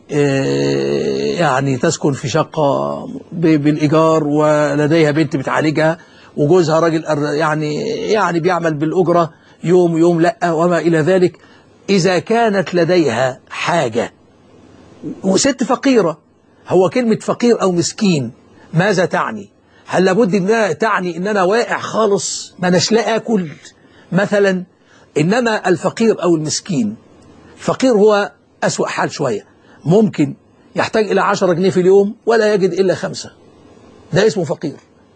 آه، يعني تسكن في شقة ب- بالإيجار ولديها بنت بتعالجها وجوزها راجل أر- يعني يعني بيعمل بالأجرة يوم يوم لا وما إلى ذلك إذا كانت لديها حاجة وست فقيرة هو كلمة فقير أو مسكين ماذا تعني هل لابد انها تعني ان انا واقع خالص ما اناش لا اكل مثلا انما الفقير او المسكين فقير هو اسوأ حال شوية ممكن يحتاج الى عشرة جنيه في اليوم ولا يجد الا خمسة ده اسمه فقير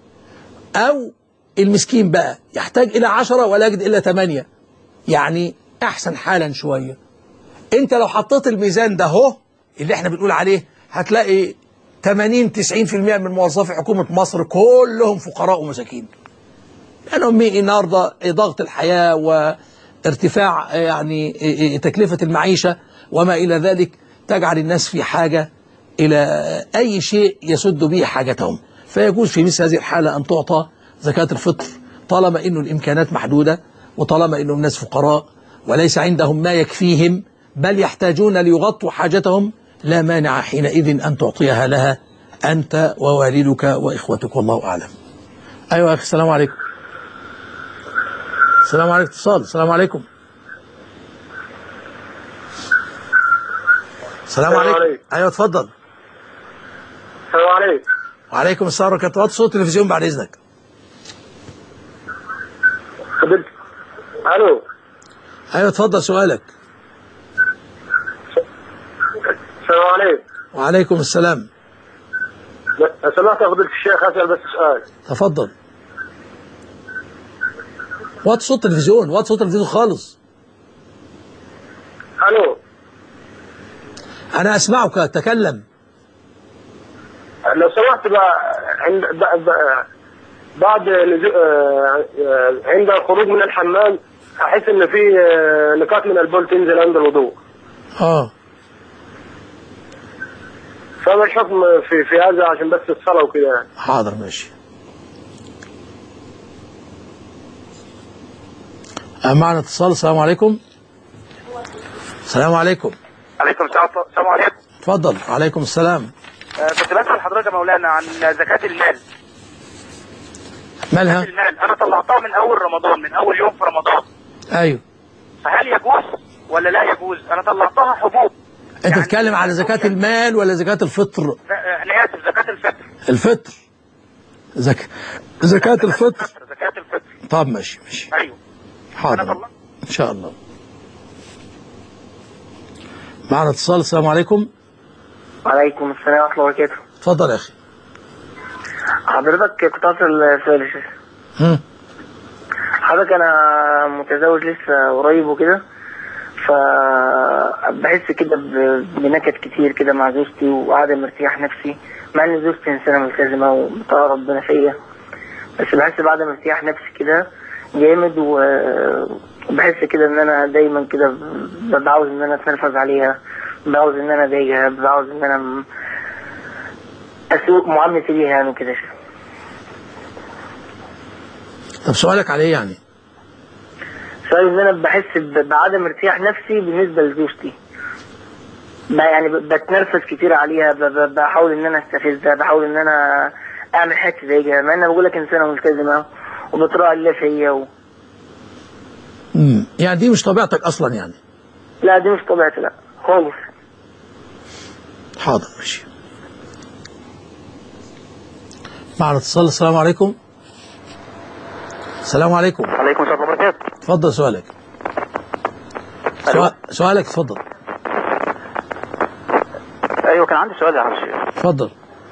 او المسكين بقى يحتاج الى عشرة ولا يجد الا ثمانية يعني احسن حالا شوية انت لو حطيت الميزان ده هو اللي احنا بنقول عليه هتلاقي 80 90% من موظفي حكومة مصر كلهم فقراء ومساكين لأنهم مين النهارده ضغط الحياة وارتفاع يعني تكلفة المعيشة وما إلى ذلك تجعل الناس في حاجة إلى أي شيء يسد به حاجتهم فيجوز في مثل هذه الحالة أن تعطى زكاة الفطر طالما أنه الإمكانات محدودة وطالما أنهم ناس فقراء وليس عندهم ما يكفيهم بل يحتاجون ليغطوا حاجتهم لا مانع حينئذ أن تعطيها لها أنت ووالدك وإخوتك والله أعلم أيوة يا أخي السلام عليكم السلام عليكم اتصال السلام عليكم السلام السلام عليكم عليكم. أيوة اتفضل السلام عليكم وعليكم السلام ورحمة الله صوت التلفزيون بعد إذنك قبلت الو أيوة اتفضل سؤالك السلام عليكم وعليكم السلام لو سمحت يا فضيلة الشيخ اسال بس سؤال تفضل وطي صوت التلفزيون وطي صوت التلفزيون خالص الو أنا أسمعك تكلم لو سمحت بقى عند ب- ب- بعد لزو- آه، آه، عند الخروج من الحمام احس ان في آه، نقاط من البول تنزل عند الوضوء آه فما الحكم في في هذا عشان بس الصلاه وكده يعني حاضر ماشي آه، معنا اتصال السلام عليكم السلام عليكم عليكم السلام السلام عليكم اتفضل وعليكم السلام آه، كنت بسأل حضرتك يا مولانا عن زكاة المال مالها المال أنا طلعتها من أول رمضان من أول يوم في رمضان ايوه فهل يجوز ولا لا يجوز أنا طلعتها حبوب انت تتكلم على زكاة المال ولا زكاة الفطر آه، أنا آسف زكاة الفطر الفطر زك... زكاة الفطر زكاة الفطر طب ماشي ماشي أيوه أنا حاضر طلعت ان شاء الله معنا اتصال السلام عليكم وعليكم السلام ورحمة الله وبركاته اتفضل يا اخي حضرتك كنت أصل سؤال يا شيخ. هم. حضرتك أنا متزوج لسه قريب وكده فبحس كده ب- بنكد كتير كده مع زوجتي وعدم ارتياح نفسي مع ان زوجتي انسانه ملتزمه ومطاعه ربنا فيا بس بحس بعد ما ارتاح نفسي كده جامد و- وبحس كده ان انا دايما كده ب- بعاوز ان انا اتنرفز عليها بعاوز ان انا اضايقها بعاوز ان انا م- اسوء معاملتي ليها يعني كده طب سؤالك عليه يعني سؤال ان انا بحس ب- بعدم ارتياح نفسي بالنسبه لزوجتي ب- يعني ب- بتنرفز كتير عليها ب- ب- بحاول ان انا استفزها بحاول ان انا اعمل حاجه زيها مع ان أنا بقول لك انسانه ملتزمه وبتراعي الله فيا و... مم. يعني دي مش طبيعتك اصلا يعني لا دي مش طبيعتي لا خالص حاضر ماشي معنا اتصال السلام عليكم السلام عليكم عليكم السلام ورحمة الله وبركاته اتفضل سؤالك سؤال سؤالك اتفضل ايوه كان عندي سؤال يا عم الشيخ اتفضل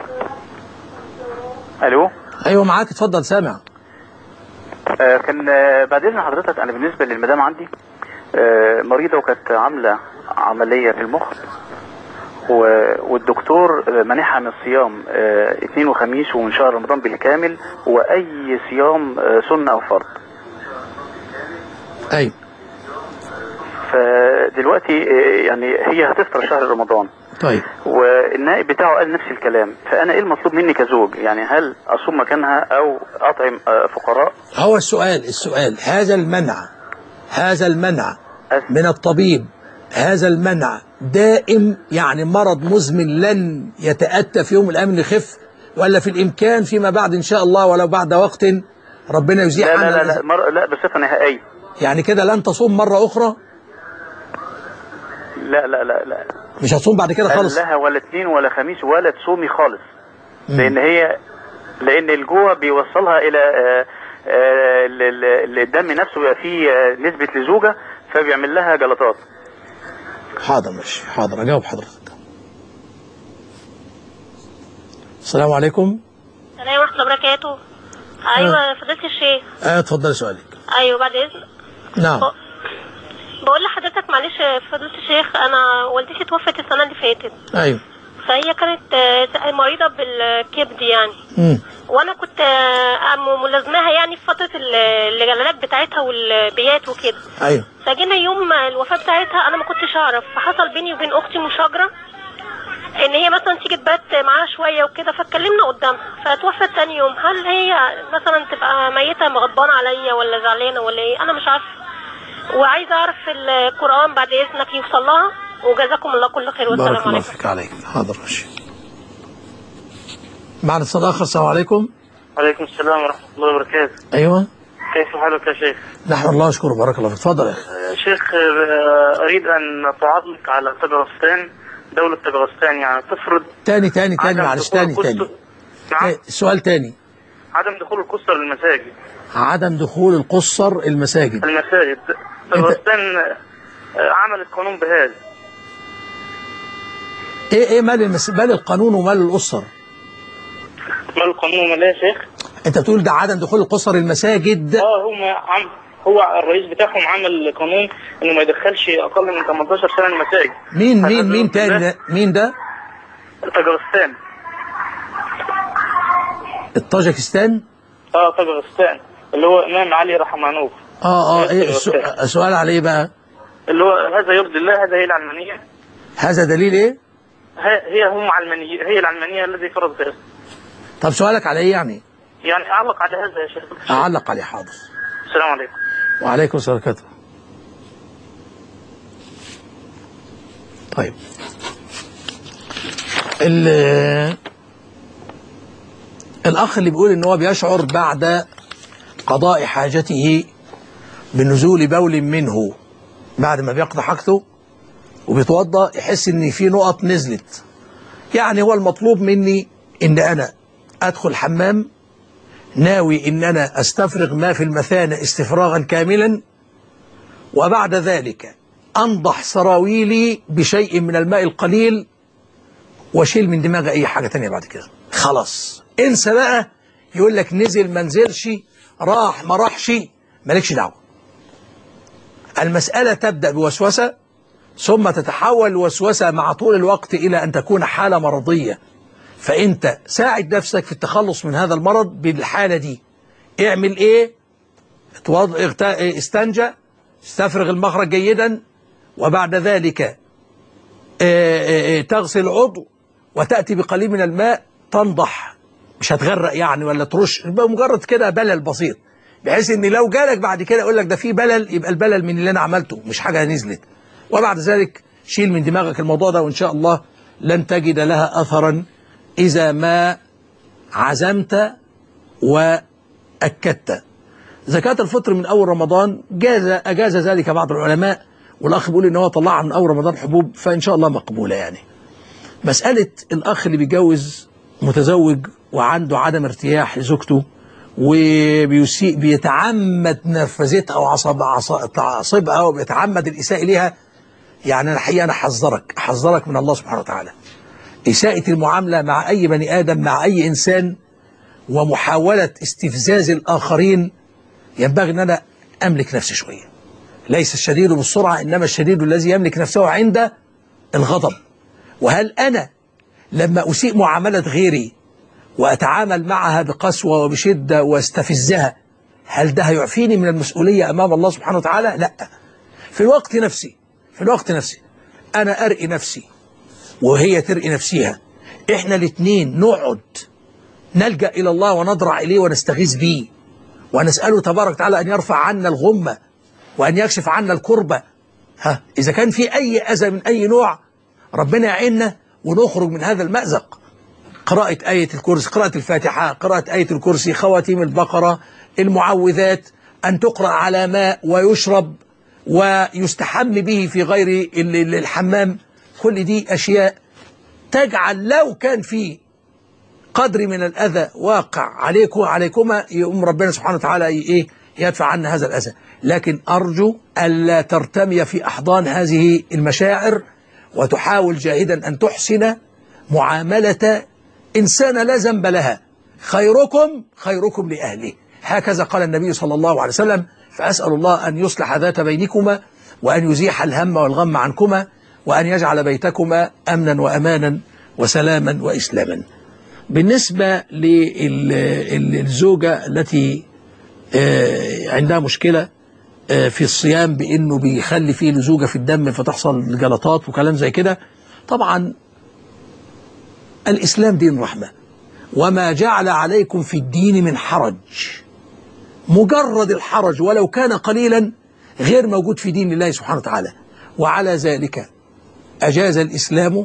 الو ايوه معاك اتفضل سامع آه كان آه بعد اذن حضرتك انا بالنسبه للمدام عندي آه مريضه وكانت عامله عمليه في المخ و- والدكتور آه، منحها من الصيام آه، اثنين وخميس ومن شهر رمضان بالكامل واي صيام آه، سنه او فرض ايوه فدلوقتي آه، يعني هي هتفطر شهر رمضان طيب والنائب بتاعه قال نفس الكلام فانا ايه المطلوب مني كزوج يعني هل اصوم مكانها او اطعم آه، فقراء هو السؤال السؤال هذا المنع هذا المنع من الطبيب هذا المنع دائم يعني مرض مزمن لن يتأتى في يوم من الأيام يخف ولا في الإمكان فيما بعد إن شاء الله ولو بعد وقت ربنا يزيح لا لا عنا لا لا, مر... لا بصفه نهائيه يعني كده لن تصوم مرة أخرى لا لا لا لا مش هتصوم بعد كده قال خالص لها ولا اثنين ولا خميس ولا تصومي خالص لان هي لان الجوع بيوصلها الى آه، آه، ال- ال- الدم نفسه بيبقى فيه آه، نسبه لزوجه فبيعمل لها جلطات حاضر ماشي حاضر أجاوب حضرتك السلام عليكم السلام ورحمة الله وبركاته أيوة فضيلة الشيخ آه اتفضل سؤالك أيوة بعد إذن نعم بقول لحضرتك معلش فضيلة الشيخ أنا والدتي توفت السنة اللي فاتت أيوه فهي كانت آه، مريضة بالكبد يعني مم. وأنا كنت آه، م- ملازماها يعني في فترة ال- العلاجات بتاعتها والبيات وكده أيوه فجينا يوم الوفاة بتاعتها أنا ما كنتش أعرف فحصل بيني وبين أختي مشاجرة ان هي مثلا تيجي تبات معاها شويه وكده فاتكلمنا قدامها فتوفت تاني يوم هل هي مثلا تبقى ميته غضبانه عليا ولا زعلانه ولا ايه انا مش عارفه وعايزه اعرف القران بعد اذنك يوصل لها وجزاكم الله كل خير والسلام بارك الله عليكم فيك عليك حاضر ماشي معنا اتصال آخر السلام عليكم عليكم السلام ورحمة الله وبركاته أيوه كيف حالك يا شيخ نحمد الله ونشكره بارك الله فيك اتفضل يا أخي آه، شيخ آه، أريد أن أتعرضك على طبرستان دولة طبرستان يعني تفرض تاني تاني تاني عدم معلش دخول تاني القدس- تاني نعم السؤال تاني عدم دخول القصر للمساجد عدم دخول القصر المساجد المساجد طبرستان آه، عملت قانون بهذا ايه ايه مال المس... مال القانون ومال الاسر ما القانون ولا يا شيخ انت بتقول ده عدم دخول القصر المساجد اه هم عم هو الرئيس بتاعهم عمل قانون انه ما يدخلش اقل من 18 سنه المساجد مين مين مين تاني ده مين ده طاجرستان الطاجكستان اه طاجرستان اللي هو امام علي رحمانوف اه اه ايه طاجكستان. السؤال, السؤال على ايه بقى اللي هو هذا يرضي الله هذا هي العلمانيه هذا دليل ايه ه- هي هم علمانيه هي العلمانيه الذي فرض ذلك طب سؤالك على ايه يعني يعني اعلق على هذا يا شيخ اعلق عليه حاضر السلام عليكم وعليكم السلام ورحمة الله طيب ال- الأخ اللي بيقول إن هو بيشعر بعد قضاء حاجته بنزول بول منه بعد ما بيقضي حاجته وبيتوضأ يحس إن في نقط نزلت يعني هو المطلوب مني إن أنا أدخل حمام ناوي إن أنا أستفرغ ما في المثانة استفراغا كاملا وبعد ذلك أنضح سراويلي بشيء من الماء القليل واشيل من دماغي أي حاجة تانية بعد كده خلاص انسى بقى يقول لك نزل ما نزلش راح ما راحش مالكش دعوة المسألة تبدأ بوسوسة ثم تتحول الوسوسة مع طول الوقت إلى أن تكون حالة مرضية فأنت ساعد نفسك في التخلص من هذا المرض بالحالة دي اعمل ايه اتوض- اغت- استنجى استفرغ المخرج جيدا وبعد ذلك آه، آه، آه، تغسل العضو وتأتي بقليل من الماء تنضح مش هتغرق يعني ولا ترش يبقى مجرد كده بلل بسيط بحيث ان لو جالك بعد كده يقول لك ده في بلل يبقى البلل من اللي انا عملته مش حاجه نزلت وبعد ذلك شيل من دماغك الموضوع ده وان شاء الله لن تجد لها اثرا اذا ما عزمت واكدت زكاة الفطر من أول رمضان جاز أجاز ذلك بعض العلماء والأخ بيقول إن هو طلعها من أول رمضان حبوب فإن شاء الله مقبولة يعني مسألة الأخ اللي بيتجوز متزوج وعنده عدم ارتياح لزوجته وبيسيء بيتعمد نرفزتها وعصب عص- تعصبها وبيتعمد الإساءة إليها يعني أنا الحقيقة أنا أحذرك أحذرك من الله سبحانه وتعالى إساءة المعاملة مع أي بني آدم مع أي إنسان ومحاولة استفزاز الآخرين ينبغي أن أنا أملك نفسي شوية ليس الشديد بالسرعة إنما الشديد الذي يملك نفسه عند الغضب وهل أنا لما أسيء معاملة غيري وأتعامل معها بقسوة وبشدة واستفزها هل ده هيعفيني من المسؤولية أمام الله سبحانه وتعالى لا في الوقت نفسي في الوقت نفسي أنا أرئي نفسي وهي ترئي نفسها إحنا الاثنين نقعد نلجأ إلى الله ونضرع إليه ونستغيث به ونسأله تبارك وتعالى أن يرفع عنا الغمة وأن يكشف عنا الكربة ها إذا كان في أي أذى من أي نوع ربنا يعيننا ونخرج من هذا المأزق قراءة آية الكرسي قراءة الفاتحة قراءة آية الكرسي خواتيم البقرة المعوذات أن تقرأ على ماء ويشرب ويستحم به في غير ال- ال- الحمام كل دي أشياء تجعل لو كان في قدر من الأذى واقع عليكم عليكما يقوم ربنا سبحانه وتعالى ي- إيه يدفع عنا هذا الأذى لكن أرجو ألا ترتمي في أحضان هذه المشاعر وتحاول جاهدا أن تحسن معاملة إنسان لا ذنب لها خيركم خيركم لأهله هكذا قال النبي صلى الله عليه وسلم فأسأل الله أن يصلح ذات بينكما وأن يزيح الهم والغم عنكما وأن يجعل بيتكما أمنا وأمانا وسلاما وإسلاما بالنسبة للزوجة التي آه، عندها مشكلة آه، في الصيام بأنه بيخلي فيه لزوجة في الدم فتحصل جلطات وكلام زي كده طبعا الإسلام دين رحمة وما جعل عليكم في الدين من حرج مجرد الحرج ولو كان قليلا غير موجود في دين الله سبحانه وتعالى وعلى ذلك أجاز الإسلام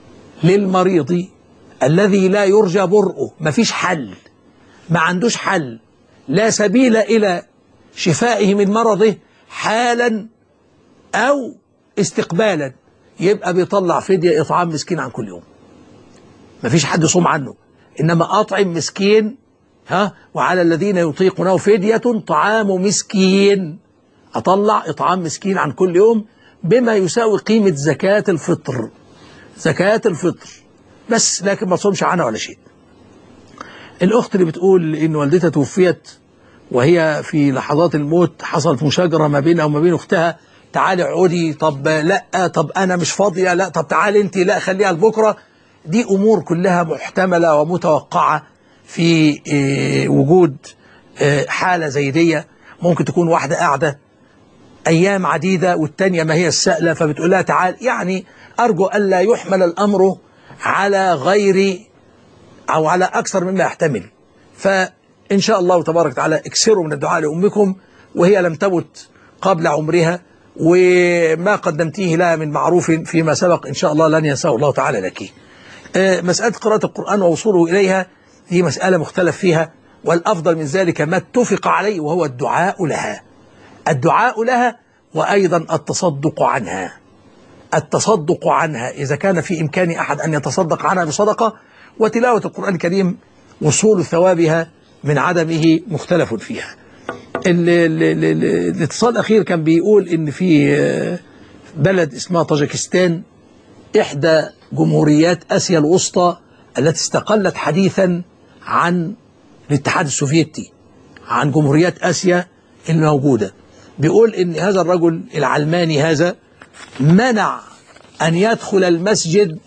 للمريض الذي لا يرجى برؤه مفيش حل ما عندوش حل لا سبيل إلى شفائه من مرضه حالا أو استقبالا يبقى بيطلع فدية إطعام مسكين عن كل يوم مفيش حد يصوم عنه إنما أطعم مسكين ها وعلى الذين يطيقونه فدية طعام مسكين أطلع إطعام مسكين عن كل يوم بما يساوي قيمة زكاة الفطر زكاة الفطر بس لكن ما تصومش عنها ولا شيء الأخت اللي بتقول إن والدتها توفيت وهي في لحظات الموت حصلت مشاجرة ما بينها وما بين أختها تعالي اقعدي طب لا طب أنا مش فاضية لا طب تعالي أنت لا خليها لبكرة دي أمور كلها محتملة ومتوقعة في آه، وجود آه، حالة زي دي ممكن تكون واحدة قاعدة أيام عديدة والتانية ما هي السألة فبتقول لها تعال يعني أرجو ألا يحمل الأمر على غير أو على أكثر مما يحتمل فإن شاء الله تبارك وتعالى اكسروا من الدعاء لأمكم وهي لم تمت قبل عمرها وما قدمتيه لها من معروف فيما سبق إن شاء الله لن ينساه الله تعالى لك آه، مسألة قراءة القرآن ووصوله إليها هي مسألة مختلف فيها والأفضل من ذلك ما اتفق عليه وهو الدعاء لها الدعاء لها وأيضا التصدق عنها التصدق عنها إذا كان في إمكان أحد أن يتصدق عنها بصدقة وتلاوة القرآن الكريم وصول ثوابها من عدمه مختلف فيها ال- ال- ال- ال- الاتصال الأخير كان بيقول إن في آه، بلد اسمها طاجكستان إحدى جمهوريات آسيا الوسطى التي استقلت حديثا عن الاتحاد السوفيتي عن جمهوريات آسيا الموجودة بيقول إن هذا الرجل العلماني هذا منع أن يدخل المسجد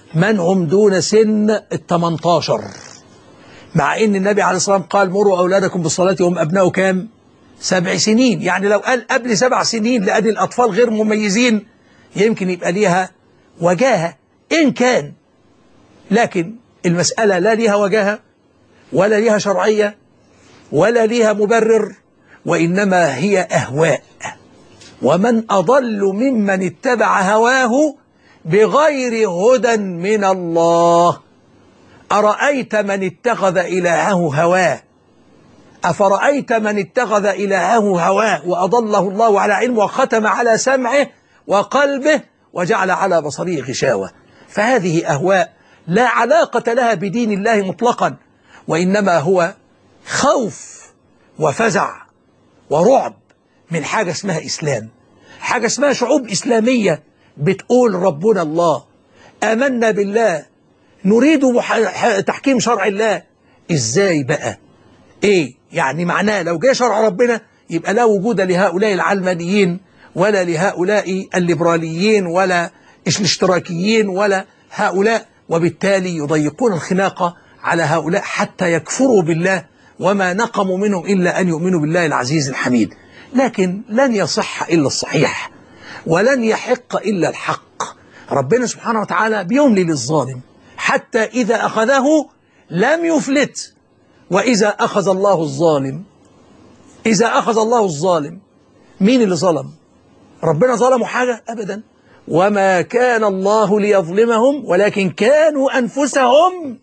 من هم دون سن ال 18 مع ان النبي عليه الصلاه والسلام قال مروا اولادكم بالصلاه وهم ابناء كام؟ سبع سنين يعني لو قال قبل سبع سنين لأدي الأطفال غير مميزين يمكن يبقى ليها وجاهة إن كان لكن المسألة لا ليها وجاهة ولا ليها شرعية ولا ليها مبرر وإنما هي أهواء ومن أضل ممن اتبع هواه بغير هدى من الله أرأيت من اتخذ إلهه هواه أفرأيت من اتخذ إلهه هواه وأضله الله على علم وختم على سمعه وقلبه وجعل على بصره غشاوة فهذه أهواء لا علاقة لها بدين الله مطلقا وإنما هو خوف وفزع ورعب من حاجة اسمها إسلام حاجة اسمها شعوب إسلامية بتقول ربنا الله آمنا بالله نريد مح- تحكيم شرع الله إزاي بقى إيه يعني معناه لو جاء شرع ربنا يبقى لا وجود لهؤلاء العلمانيين ولا لهؤلاء الليبراليين ولا الاشتراكيين ولا هؤلاء وبالتالي يضيقون الخناقة على هؤلاء حتى يكفروا بالله وما نقموا منهم إلا أن يؤمنوا بالله العزيز الحميد لكن لن يصح إلا الصحيح ولن يحق إلا الحق ربنا سبحانه وتعالى بيملي للظالم حتى إذا أخذه لم يفلت وإذا أخذ الله الظالم إذا أخذ الله الظالم مين اللي ظلم ربنا ظلموا حاجة أبدا وما كان الله ليظلمهم ولكن كانوا أنفسهم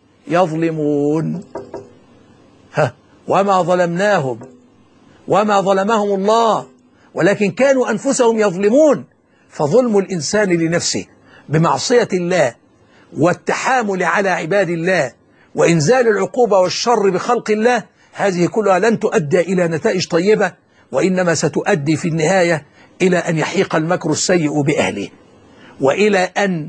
يظلمون ها وما ظلمناهم وما ظلمهم الله ولكن كانوا أنفسهم يظلمون فظلم الإنسان لنفسه بمعصية الله والتحامل على عباد الله وإنزال العقوبة والشر بخلق الله هذه كلها لن تؤدي إلى نتائج طيبة وإنما ستؤدي في النهاية إلى أن يحيق المكر السيء بأهله وإلى أن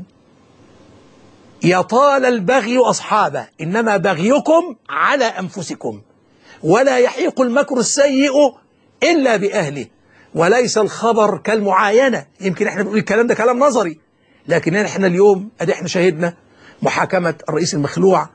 يطال البغي أصحابه إنما بغيكم على أنفسكم ولا يحيق المكر السيء إلا بأهله وليس الخبر كالمعاينة يمكن احنا بنقول الكلام ده كلام نظري لكن احنا اليوم ادي احنا شاهدنا محاكمة الرئيس المخلوع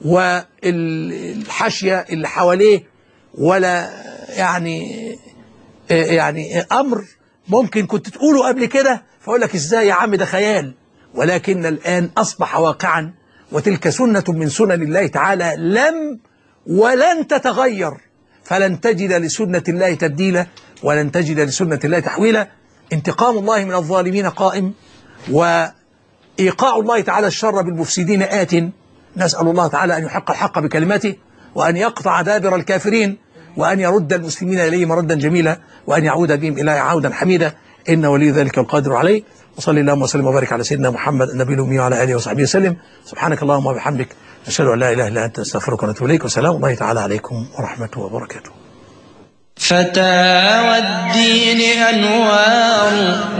والحاشية اللي حواليه ولا يعني يعني أمر ممكن كنت تقوله قبل كده فأقول لك إزاي يا عم ده خيال ولكن الآن أصبح واقعا وتلك سنة من سنن الله تعالى لم ولن تتغير فلن تجد لسنة الله تبديلا ولن تجد لسنة الله تحويلا انتقام الله من الظالمين قائم وإيقاع الله تعالى الشر بالمفسدين آت نسأل الله تعالى أن يحق الحق بكلماته وأن يقطع دابر الكافرين وأن يرد المسلمين إليه مردا جميلا وأن يعود بهم إليه عودا حميدا إن ولي ذلك القادر عليه وصلى اللهم وسلم وبارك على سيدنا محمد النبي الأمي وعلى آله وصحبه وسلم سبحانك اللهم وبحمدك نشهد أن لا إله إلا أنت نستغفرك ونتوب إليك وسلام الله تعالى عليكم ورحمته وبركاته فتى والدين أنوار